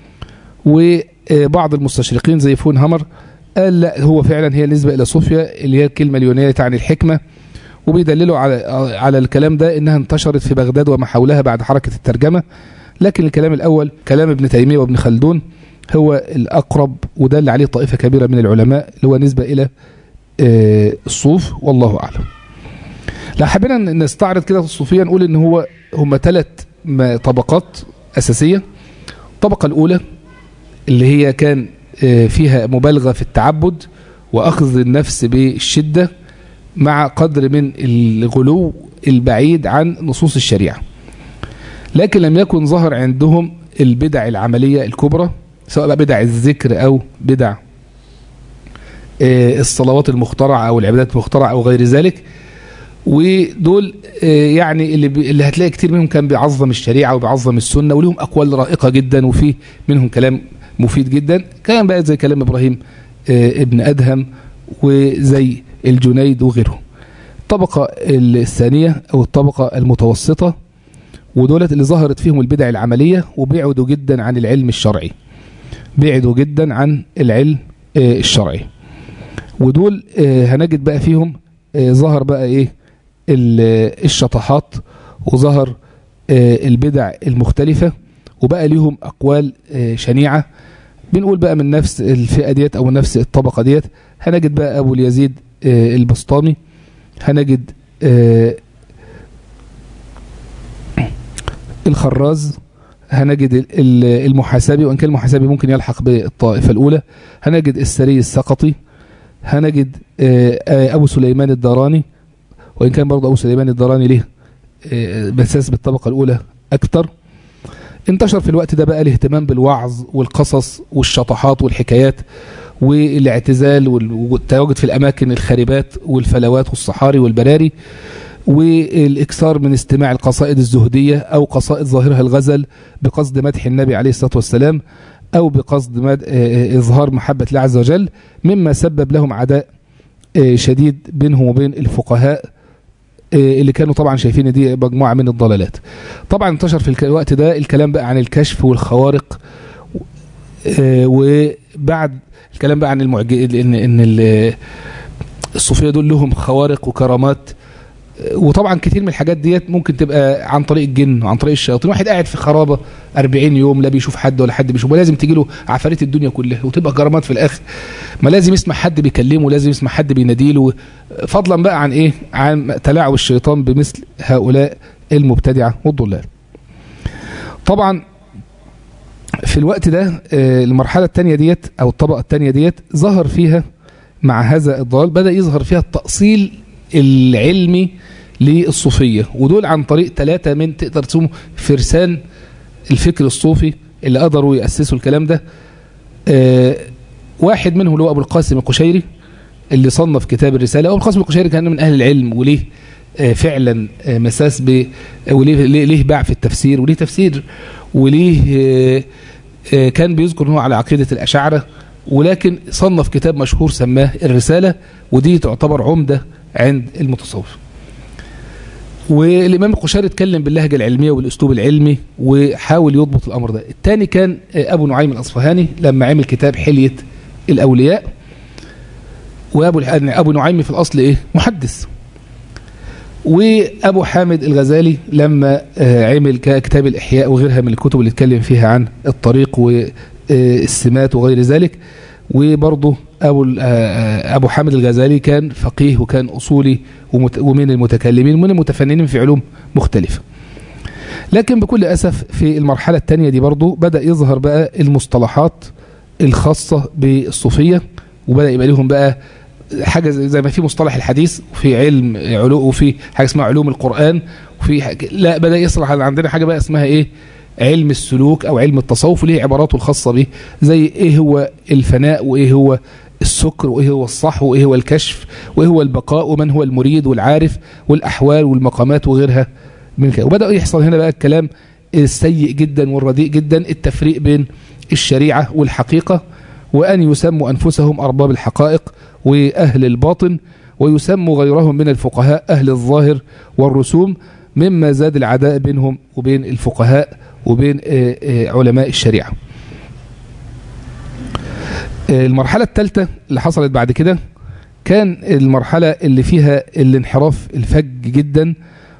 وبعض المستشرقين زي فون همر قال لا هو فعلا هي نسبة إلى صوفيا اللي هي الكلمة اليونانية تعني الحكمة وبيدللوا على على الكلام ده إنها انتشرت في بغداد وما حولها بعد حركة الترجمة لكن الكلام الأول كلام ابن تيمية وابن خلدون هو الأقرب وده اللي عليه طائفة كبيرة من العلماء اللي هو نسبة إلى الصوف والله أعلم لو حبينا نستعرض كده الصوفية نقول ان هو هم ثلاث طبقات أساسية الطبقة الأولى اللي هي كان فيها مبالغة في التعبد وأخذ النفس بالشدة مع قدر من الغلو البعيد عن نصوص الشريعة لكن لم يكن ظهر عندهم البدع العملية الكبرى سواء بقى بدع الذكر أو بدع الصلوات المخترعة أو العبادات المخترعة أو غير ذلك ودول يعني اللي, اللي هتلاقي كتير منهم كان بيعظم الشريعة وبيعظم السنة ولهم أقوال رائقة جدا وفي منهم كلام مفيد جدا كلام بقى زي كلام إبراهيم ابن أدهم وزي الجنيد وغيرهم الطبقة الثانية أو الطبقة المتوسطة ودولت اللي ظهرت فيهم البدع العملية وبعدوا جدا عن العلم الشرعي بعدوا جدا عن العلم الشرعي ودول هنجد بقى فيهم ظهر بقى ايه الشطحات وظهر البدع المختلفة وبقى ليهم أقوال شنيعة بنقول بقى من نفس الفئة ديت أو نفس الطبقة ديت هنجد بقى أبو اليزيد البسطامي هنجد الخراز هنجد المحاسبي وإن كان المحاسبي ممكن يلحق بالطائفة الأولى هنجد السري السقطي هنجد أبو سليمان الداراني وإن كان برضه أبو سليمان الداراني له مساس بالطبقة الأولى أكثر انتشر في الوقت ده بقى الاهتمام بالوعظ والقصص والشطحات والحكايات والاعتزال والتواجد في الأماكن الخاربات والفلوات والصحاري والبراري والإكثار من استماع القصائد الزهدية أو قصائد ظاهرها الغزل بقصد مدح النبي عليه الصلاة والسلام أو بقصد مد... إظهار محبة الله عز وجل مما سبب لهم عداء شديد بينهم وبين الفقهاء اللي كانوا طبعا شايفين دي مجموعة من الضلالات طبعا انتشر في الوقت ده الكلام بقى عن الكشف والخوارق وبعد الكلام بقى عن المعجز ان ان الصوفيه دول لهم خوارق وكرامات وطبعا كتير من الحاجات ديت ممكن تبقى عن طريق الجن وعن طريق الشياطين واحد قاعد في خرابه 40 يوم لا بيشوف حد ولا حد بيشوفه لازم تجي له عفاريت الدنيا كلها وتبقى كرامات في الاخر ما لازم يسمع حد بيكلمه لازم يسمع حد بيناديله فضلا بقى عن ايه عن تلاعب الشيطان بمثل هؤلاء المبتدعه والضلال طبعا في الوقت ده المرحله الثانيه ديت او الطبقه الثانيه ديت ظهر فيها مع هذا الضلال بدا يظهر فيها التاصيل العلمي للصوفية ودول عن طريق ثلاثة من تقدر تسموا فرسان الفكر الصوفي اللي قدروا يأسسوا الكلام ده آه واحد منهم اللي هو أبو القاسم القشيري اللي صنف كتاب الرسالة أبو القاسم القشيري كان من أهل العلم وليه آه فعلا آه مساس ب وليه ليه باع في التفسير وليه تفسير وليه كان بيذكر هو على عقيدة الأشاعرة ولكن صنف كتاب مشهور سماه الرسالة ودي تعتبر عمدة عند المتصوف والإمام القشيري اتكلم باللهجة العلمية والأسلوب العلمي وحاول يضبط الأمر ده الثاني كان أبو نعيم الأصفهاني لما عمل كتاب حلية الأولياء وأبو أبو نعيم في الأصل إيه محدث وأبو حامد الغزالي لما عمل كتاب الإحياء وغيرها من الكتب اللي اتكلم فيها عن الطريق والسمات وغير ذلك وبرضه أبو, أبو حامد الغزالي كان فقيه وكان أصولي ومن المتكلمين ومن المتفننين في علوم مختلفة لكن بكل أسف في المرحلة الثانية دي برضه بدأ يظهر بقى المصطلحات الخاصة بالصوفية وبدأ يبقى لهم بقى حاجة زي ما في مصطلح الحديث وفي علم علوم وفي حاجة اسمها علوم القرآن وفي حاجة لا بدأ يصلح عندنا حاجة بقى اسمها ايه علم السلوك او علم التصوف وليه عباراته الخاصة به زي ايه هو الفناء وايه هو السكر وايه هو الصح وايه هو الكشف وايه هو البقاء ومن هو المريد والعارف والاحوال والمقامات وغيرها من كده وبدأ يحصل هنا بقى الكلام السيء جدا والرديء جدا التفريق بين الشريعة والحقيقة وأن يسموا أنفسهم أرباب الحقائق وأهل الباطن ويسموا غيرهم من الفقهاء أهل الظاهر والرسوم مما زاد العداء بينهم وبين الفقهاء وبين علماء الشريعة المرحلة الثالثة اللي حصلت بعد كده كان المرحلة اللي فيها الانحراف الفج جدا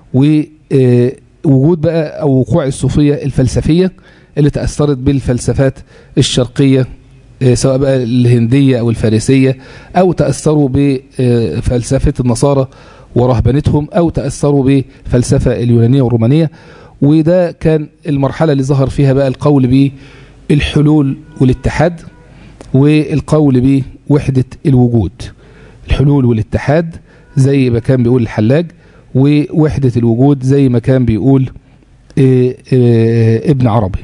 ووجود بقى أو وقوع الصوفية الفلسفية اللي تأثرت بالفلسفات الشرقية سواء بقى الهندية أو الفارسية أو تأثروا بفلسفة النصارى ورهبنتهم أو تأثروا بفلسفة اليونانية والرومانية وده كان المرحلة اللي ظهر فيها بقى القول بالحلول والاتحاد والقول بوحدة الوجود الحلول والاتحاد زي ما كان بيقول الحلاج ووحدة الوجود زي ما كان بيقول إيه إيه ابن عربي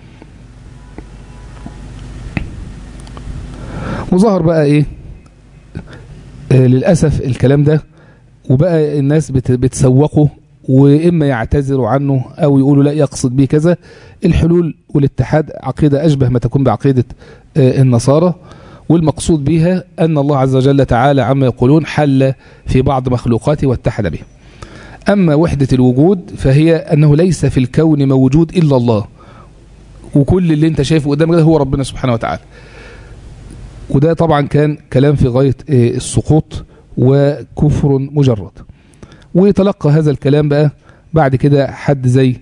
وظهر بقى ايه آه للأسف الكلام ده وبقى الناس بتسوقه وإما يعتذروا عنه أو يقولوا لا يقصد به كذا الحلول والاتحاد عقيدة أشبه ما تكون بعقيدة آه النصارى والمقصود بها أن الله عز وجل تعالى عما يقولون حل في بعض مخلوقاته واتحد به أما وحدة الوجود فهي أنه ليس في الكون موجود إلا الله وكل اللي انت شايفه قدامك ده هو ربنا سبحانه وتعالى وده طبعا كان كلام في غاية السقوط وكفر مجرد ويتلقى هذا الكلام بقى بعد كده حد زي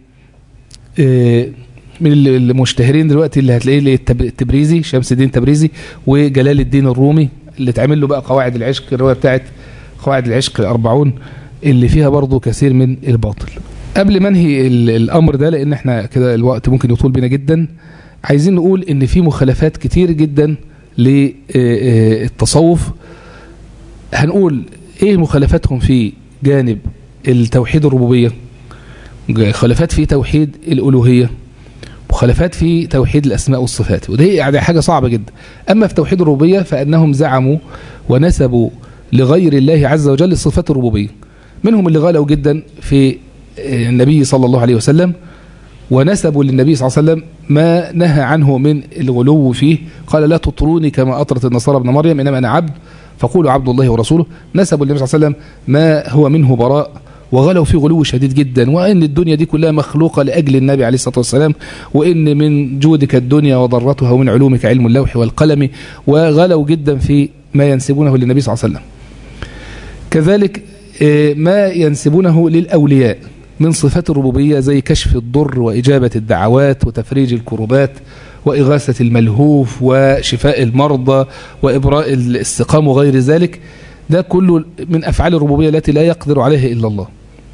من المشتهرين دلوقتي اللي هتلاقيه التبريزي شمس الدين تبريزي وجلال الدين الرومي اللي اتعمل له بقى قواعد العشق الرواية بتاعت قواعد العشق الأربعون اللي فيها برضه كثير من الباطل قبل ما انهي الأمر ده لأن احنا كده الوقت ممكن يطول بينا جدا عايزين نقول ان في مخالفات كتير جدا للتصوف هنقول ايه مخالفاتهم في جانب التوحيد الربوبية مخالفات في توحيد الألوهية مخالفات في توحيد الأسماء والصفات ودي يعني حاجة صعبة جدا أما في توحيد الربوبية فأنهم زعموا ونسبوا لغير الله عز وجل صفات الربوبية منهم اللي غالوا جدا في النبي صلى الله عليه وسلم ونسبوا للنبي صلى الله عليه وسلم ما نهى عنه من الغلو فيه قال لا تطروني كما أطرت النصارى ابن مريم إنما أنا عبد فقولوا عبد الله ورسوله نسبوا للنبي صلى الله عليه وسلم ما هو منه براء وغلوا في غلو شديد جدا وأن الدنيا دي كلها مخلوقة لأجل النبي عليه الصلاة والسلام وإن من جودك الدنيا وضرتها ومن علومك علم اللوح والقلم وغلوا جدا في ما ينسبونه للنبي صلى الله عليه وسلم كذلك ما ينسبونه للأولياء من صفات الربوبية زي كشف الضر وإجابة الدعوات وتفريج الكربات وإغاثة الملهوف وشفاء المرضى وإبراء السقام وغير ذلك ده كله من أفعال الربوبية التي لا يقدر عليها إلا الله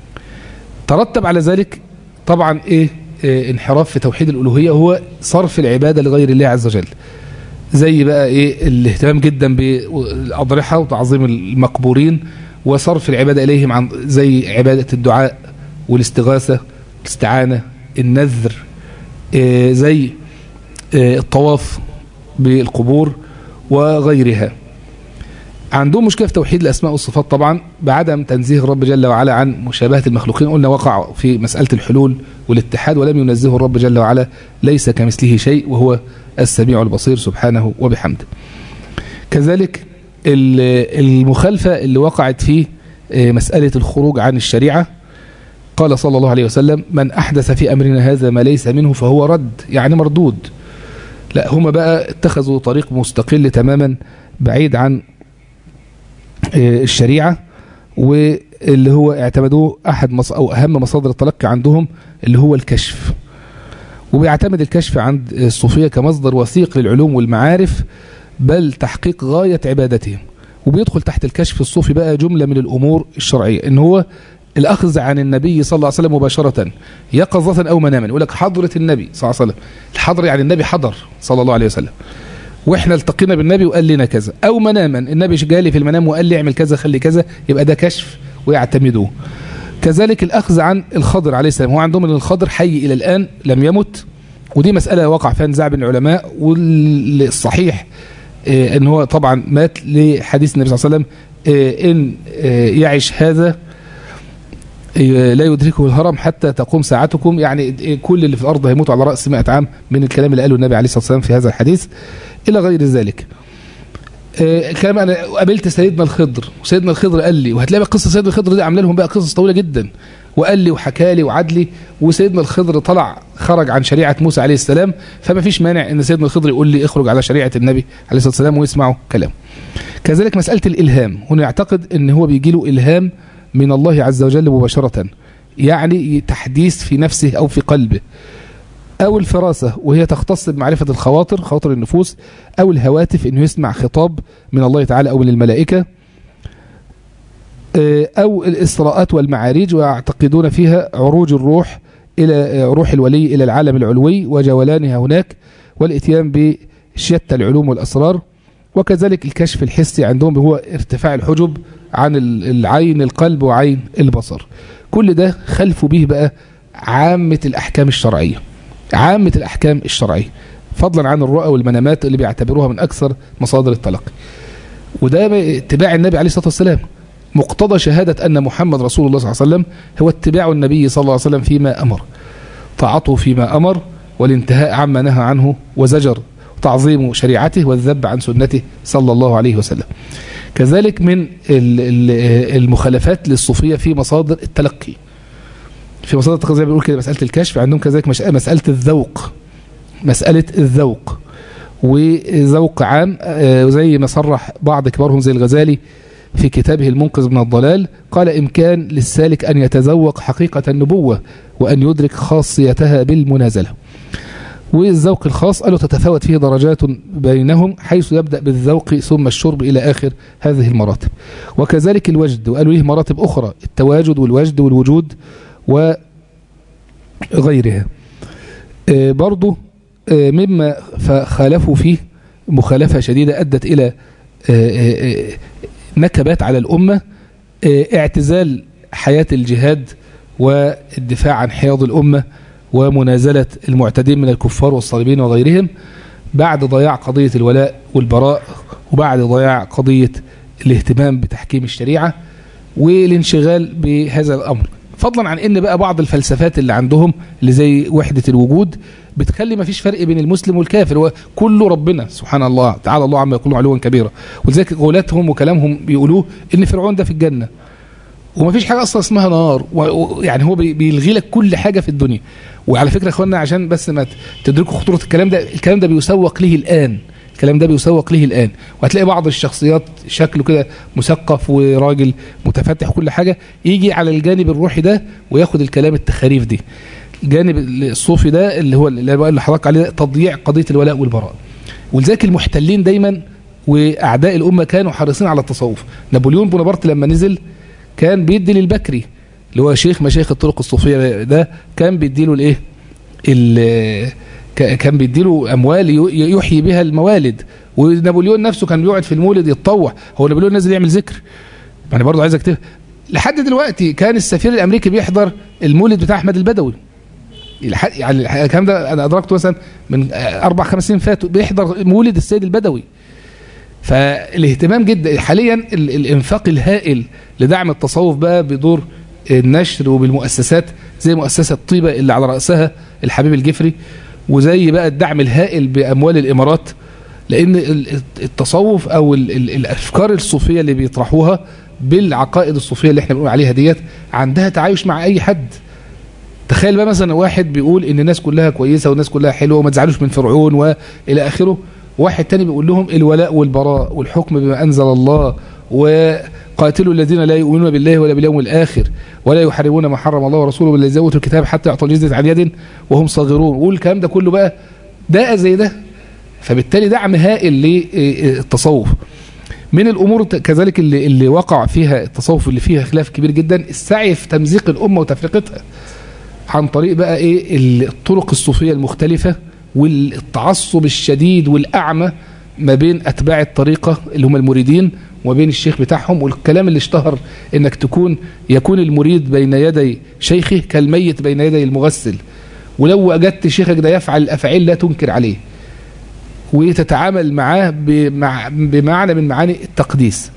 ترتب على ذلك طبعا إيه, إيه انحراف في توحيد الألوهية هو صرف العبادة لغير الله عز وجل زي بقى إيه الاهتمام جدا بالأضرحة وتعظيم المقبورين وصرف العبادة إليهم عن زي عبادة الدعاء والاستغاثة الاستعانة النذر إيه زي إيه الطواف بالقبور وغيرها عندهم مشكلة في توحيد الأسماء والصفات طبعا بعدم تنزيه الرب جل وعلا عن مشابهة المخلوقين قلنا وقع في مسألة الحلول والاتحاد ولم ينزهه الرب جل وعلا ليس كمثله شيء وهو السميع البصير سبحانه وبحمده كذلك المخالفة اللي وقعت في مسألة الخروج عن الشريعة قال صلى الله عليه وسلم من أحدث في أمرنا هذا ما ليس منه فهو رد يعني مردود لا هم بقى اتخذوا طريق مستقل تماما بعيد عن الشريعة واللي هو اعتمدوه أحد مص أو أهم مصادر التلقي عندهم اللي هو الكشف وبيعتمد الكشف عند الصوفية كمصدر وثيق للعلوم والمعارف بل تحقيق غاية عبادتهم وبيدخل تحت الكشف الصوفي بقى جملة من الأمور الشرعية إن هو الأخذ عن النبي صلى الله عليه وسلم مباشرة يقظة أو مناما يقول لك حضرة النبي صلى الله عليه وسلم الحضر يعني النبي حضر صلى الله عليه وسلم واحنا التقينا بالنبي وقال لنا كذا او مناما النبي جالي في المنام وقال لي اعمل كذا خلي كذا يبقى ده كشف ويعتمدوه كذلك الاخذ عن الخضر عليه السلام هو عندهم ان الخضر حي الى الان لم يمت ودي مساله وقع فيها نزاع بين العلماء والصحيح اه ان هو طبعا مات لحديث النبي صلى الله عليه وسلم اه ان اه يعش هذا لا يدركه الهرم حتى تقوم ساعتكم يعني كل اللي في الأرض هيموتوا على رأس 100 عام من الكلام اللي قاله النبي عليه الصلاة والسلام في هذا الحديث إلى غير ذلك الكلام أنا قابلت سيدنا الخضر وسيدنا الخضر قال لي وهتلاقي قصة سيدنا الخضر دي عامله لهم بقى قصص طويلة جدا وقال لي وحكى لي وعد لي وسيدنا الخضر طلع خرج عن شريعة موسى عليه السلام فما فيش مانع ان سيدنا الخضر يقول لي اخرج على شريعة النبي عليه الصلاة والسلام ويسمعوا كلامه كذلك مسألة الإلهام هنا يعتقد ان هو بيجي له إلهام من الله عز وجل مباشرة يعني تحديث في نفسه أو في قلبه أو الفراسة وهي تختص بمعرفة الخواطر خواطر النفوس أو الهواتف إنه يسمع خطاب من الله تعالى أو من الملائكة أو الإسراءات والمعاريج ويعتقدون فيها عروج الروح إلى روح الولي إلى العالم العلوي وجولانها هناك والإتيان بشتى العلوم والأسرار وكذلك الكشف الحسي عندهم هو ارتفاع الحجب عن العين القلب وعين البصر كل ده خلفوا به بقى عامة الأحكام الشرعية عامة الأحكام الشرعية فضلا عن الرؤى والمنامات اللي بيعتبروها من أكثر مصادر التلقي وده اتباع النبي عليه الصلاة والسلام مقتضى شهادة أن محمد رسول الله صلى الله عليه وسلم هو اتباع النبي صلى الله عليه وسلم فيما أمر طاعته فيما أمر والانتهاء عما نهى عنه وزجر تعظيم شريعته والذب عن سنته صلى الله عليه وسلم كذلك من المخالفات للصوفية في مصادر التلقي في مصادر التلقي زي ما بيقول كده مسألة الكشف عندهم كذلك مسألة الذوق مسألة الذوق وذوق عام زي ما صرح بعض كبارهم زي الغزالي في كتابه المنقذ من الضلال قال إمكان للسالك أن يتذوق حقيقة النبوة وأن يدرك خاصيتها بالمنازلة والذوق الخاص قالوا تتفاوت فيه درجات بينهم حيث يبدأ بالذوق ثم الشرب إلى آخر هذه المراتب وكذلك الوجد وقالوا له مراتب أخرى التواجد والوجد والوجود وغيرها برضو مما خالفوا فيه مخالفة شديدة أدت إلى نكبات على الأمة اعتزال حياة الجهاد والدفاع عن حياض الأمة ومنازلة المعتدين من الكفار والصليبين وغيرهم بعد ضياع قضية الولاء والبراء وبعد ضياع قضية الاهتمام بتحكيم الشريعة والانشغال بهذا الأمر فضلا عن ان بقى بعض الفلسفات اللي عندهم اللي زي وحدة الوجود بتخلي ما فيش فرق بين المسلم والكافر هو كله ربنا سبحان الله تعالى الله عما يقولون علوا كبيرا ولذلك قولاتهم وكلامهم بيقولوه ان فرعون ده في الجنة وما فيش حاجة أصلا اسمها نار يعني هو بيلغي لك كل حاجة في الدنيا وعلى فكرة اخوانا عشان بس ما تدركوا خطورة الكلام ده الكلام ده بيسوق ليه الآن الكلام ده بيسوق ليه الآن وهتلاقي بعض الشخصيات شكله كده مثقف وراجل متفتح وكل حاجة يجي على الجانب الروحي ده وياخد الكلام التخاريف دي الجانب الصوفي ده اللي هو اللي حضرتك عليه تضييع قضية الولاء والبراء ولذلك المحتلين دايما وأعداء الأمة كانوا حريصين على التصوف نابليون بونابرت لما نزل كان بيدي للبكري اللي هو شيخ مشايخ الطرق الصوفية ده كان بيدي له الايه كان بيدي له اموال يحيي بها الموالد ونابليون نفسه كان بيقعد في المولد يتطوع هو نابليون نازل يعمل ذكر يعني برضه عايز اكتب لحد دلوقتي كان السفير الامريكي بيحضر المولد بتاع احمد البدوي يعني الكلام ده انا ادركته مثلا من اربع خمس سنين فاتوا بيحضر مولد السيد البدوي فالاهتمام جدا حاليا الانفاق الهائل لدعم التصوف بقى بدور النشر وبالمؤسسات زي مؤسسة طيبة اللي على رأسها الحبيب الجفري وزي بقى الدعم الهائل بأموال الإمارات لأن التصوف أو الأفكار الصوفية اللي بيطرحوها بالعقائد الصوفية اللي احنا بنقول عليها ديت عندها تعايش مع أي حد تخيل بقى مثلا واحد بيقول ان الناس كلها كويسة والناس كلها حلوة وما تزعلوش من فرعون وإلى آخره واحد تاني بيقول لهم الولاء والبراء والحكم بما أنزل الله وقاتلوا الذين لا يؤمنون بالله ولا باليوم الآخر ولا يحرمون ما حرم الله ورسوله والذين اوتوا الكتاب حتى يعطوا الجزية عن يد وهم صاغرون والكلام ده كله بقى ده زي ده فبالتالي دعم هائل للتصوف من الأمور كذلك اللي, اللي وقع فيها التصوف اللي فيها خلاف كبير جدا السعي في تمزيق الأمة وتفرقتها عن طريق بقى ايه الطرق الصوفية المختلفة والتعصب الشديد والأعمى ما بين أتباع الطريقة اللي هم المريدين وبين الشيخ بتاعهم والكلام اللي اشتهر انك تكون يكون المريد بين يدي شيخه كالميت بين يدي المغسل ولو وجدت شيخك ده يفعل الأفعال لا تنكر عليه وتتعامل معاه بمعنى من معاني التقديس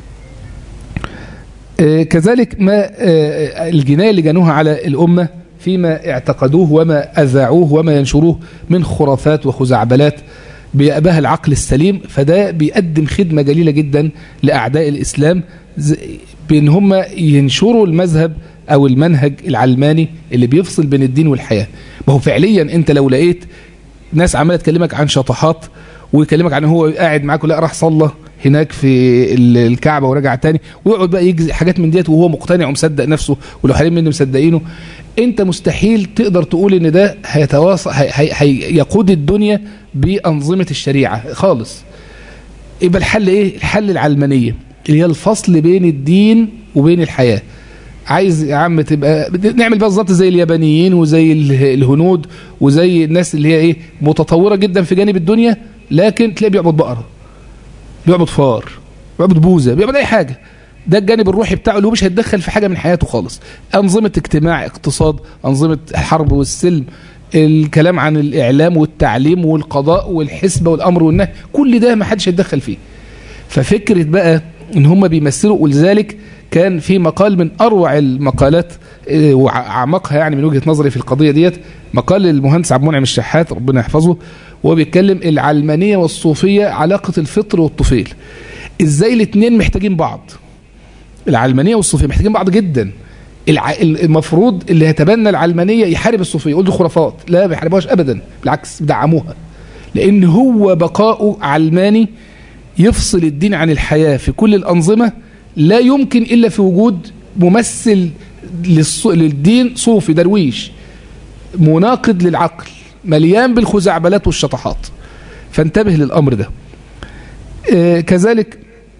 كذلك ما الجناية اللي جانوها على الأمة فيما اعتقدوه وما أذاعوه وما ينشروه من خرافات وخزعبلات بيأباها العقل السليم فده بيقدم خدمة جليلة جدا لأعداء الإسلام بأن هم ينشروا المذهب أو المنهج العلماني اللي بيفصل بين الدين والحياة ما هو فعليا أنت لو لقيت ناس عمالة تكلمك عن شطحات ويكلمك عن هو قاعد معاك لا راح صلى هناك في الكعبة ورجع تاني ويقعد بقى يجزي حاجات من ديت وهو مقتنع ومصدق نفسه ولو حالين منه مصدقينه انت مستحيل تقدر تقول ان ده هيتواصل هي هي هيقود الدنيا بانظمه الشريعه خالص يبقى الحل ايه الحل العلمانيه اللي هي الفصل بين الدين وبين الحياه عايز يا عم تبقى نعمل بقى بالظبط زي اليابانيين وزي الهنود وزي الناس اللي هي ايه متطوره جدا في جانب الدنيا لكن تلاقيه بيعبد بقره بيعبد فار بيعبد بوزه بيعبد اي حاجه ده الجانب الروحي بتاعه اللي هو مش هيتدخل في حاجه من حياته خالص انظمه اجتماع اقتصاد انظمه الحرب والسلم الكلام عن الاعلام والتعليم والقضاء والحسبه والامر والنهي كل ده ما حدش هيتدخل فيه ففكره بقى ان هم بيمثلوا ولذلك كان في مقال من اروع المقالات واعمقها يعني من وجهه نظري في القضيه ديت مقال المهندس عبد المنعم الشحات ربنا يحفظه وهو بيتكلم العلمانيه والصوفيه علاقه الفطر والطفيل ازاي الاثنين محتاجين بعض العلمانيه والصوفيه محتاجين بعض جدا الع... المفروض اللي يتبنى العلمانيه يحارب الصوفيه يقول دي خرافات لا ما بيحاربوهاش ابدا بالعكس بيدعموها لان هو بقاؤه علماني يفصل الدين عن الحياه في كل الانظمه لا يمكن الا في وجود ممثل للص... للدين صوفي درويش مناقض للعقل مليان بالخزعبلات والشطحات فانتبه للامر ده آه كذلك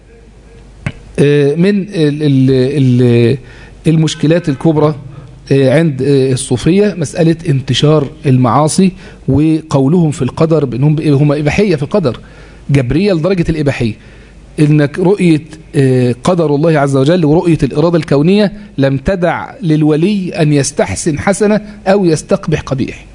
آه من ال ال ال المشكلات الكبرى عند الصوفية مسألة انتشار المعاصي وقولهم في القدر بأنهم هم إباحية في القدر جبرية لدرجة الإباحية إنك رؤية قدر الله عز وجل ورؤية الإرادة الكونية لم تدع للولي أن يستحسن حسنة أو يستقبح قبيح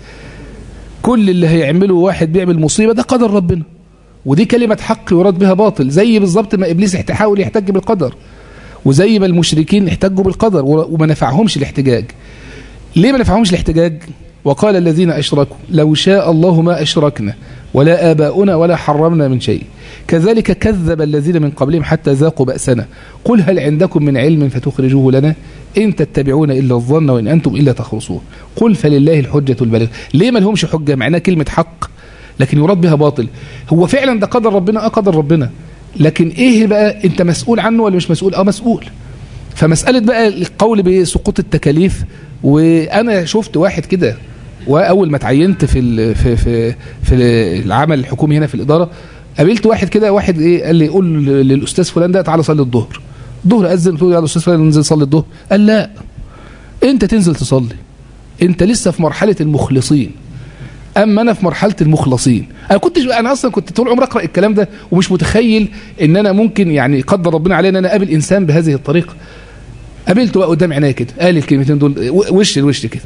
كل اللي هيعمله واحد بيعمل مصيبة ده قدر ربنا ودي كلمة حق يراد بها باطل زي بالظبط ما إبليس حاول يحتج بالقدر وزي ما المشركين احتجوا بالقدر وما نفعهمش الاحتجاج ليه ما نفعهمش الاحتجاج وقال الذين أشركوا لو شاء الله ما أشركنا ولا آباؤنا ولا حرمنا من شيء كذلك كذب الذين من قبلهم حتى ذاقوا بأسنا قل هل عندكم من علم فتخرجوه لنا إن تتبعون إلا الظن وإن أنتم إلا تخرصون قل فلله الحجة البالغة ليه ما لهمش حجة معناها كلمة حق لكن يراد بها باطل هو فعلا ده قدر ربنا اه قدر ربنا لكن ايه بقى انت مسؤول عنه ولا مش مسؤول اه مسؤول فمسألة بقى القول بسقوط التكاليف وانا شفت واحد كده واول ما اتعينت في ال في في في العمل الحكومي هنا في الاداره قابلت واحد كده واحد ايه قال لي قول للاستاذ فلان ده تعالى صلي الظهر الظهر اذن قلت له يا استاذ فلان ننزل نصلي الظهر قال لا انت تنزل تصلي انت لسه في مرحله المخلصين اما انا في مرحله المخلصين انا كنت انا اصلا كنت طول عمري اقرا الكلام ده ومش متخيل ان انا ممكن يعني قدر ربنا علينا ان انا اقابل انسان بهذه الطريقه قابلته بقى قدام عينيا كده قال الكلمتين دول وش لوش كده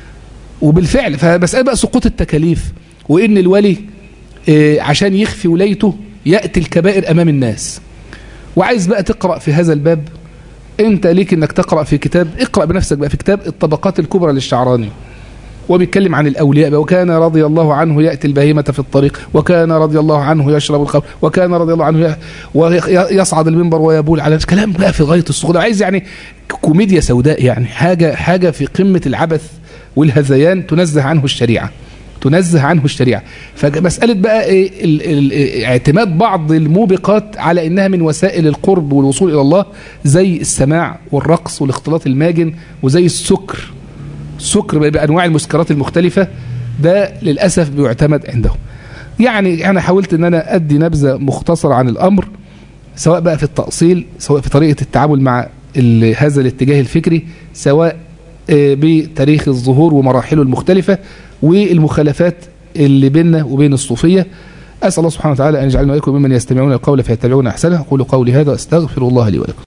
وبالفعل فمساله بقى سقوط التكاليف وان الولي عشان يخفي ولايته ياتي الكبائر امام الناس وعايز بقى تقرا في هذا الباب انت ليك انك تقرا في كتاب اقرا بنفسك بقى في كتاب الطبقات الكبرى للشعراني وبيتكلم عن الأولياء وكان رضي الله عنه يأتي البهيمة في الطريق وكان رضي الله عنه يشرب الخمر وكان رضي الله عنه ويصعد المنبر ويبول على كلام بقى في غاية السخونة عايز يعني كوميديا سوداء يعني حاجة حاجة في قمة العبث والهذيان تنزه عنه الشريعة تنزه عنه الشريعة فمسألة بقى إيه اعتماد بعض الموبقات على إنها من وسائل القرب والوصول إلى الله زي السماع والرقص والاختلاط الماجن وزي السكر السكر بأنواع المسكرات المختلفة ده للأسف بيعتمد عندهم يعني أنا حاولت أن أنا أدي نبذة مختصرة عن الأمر سواء بقى في التأصيل سواء في طريقة التعامل مع هذا الاتجاه الفكري سواء بتاريخ الظهور ومراحله المختلفة والمخالفات اللي بيننا وبين الصوفية أسأل الله سبحانه وتعالى أن يجعلنا وإياكم ممن يستمعون القول فيتبعون أحسنه أقول قولي هذا أستغفر الله لي ولكم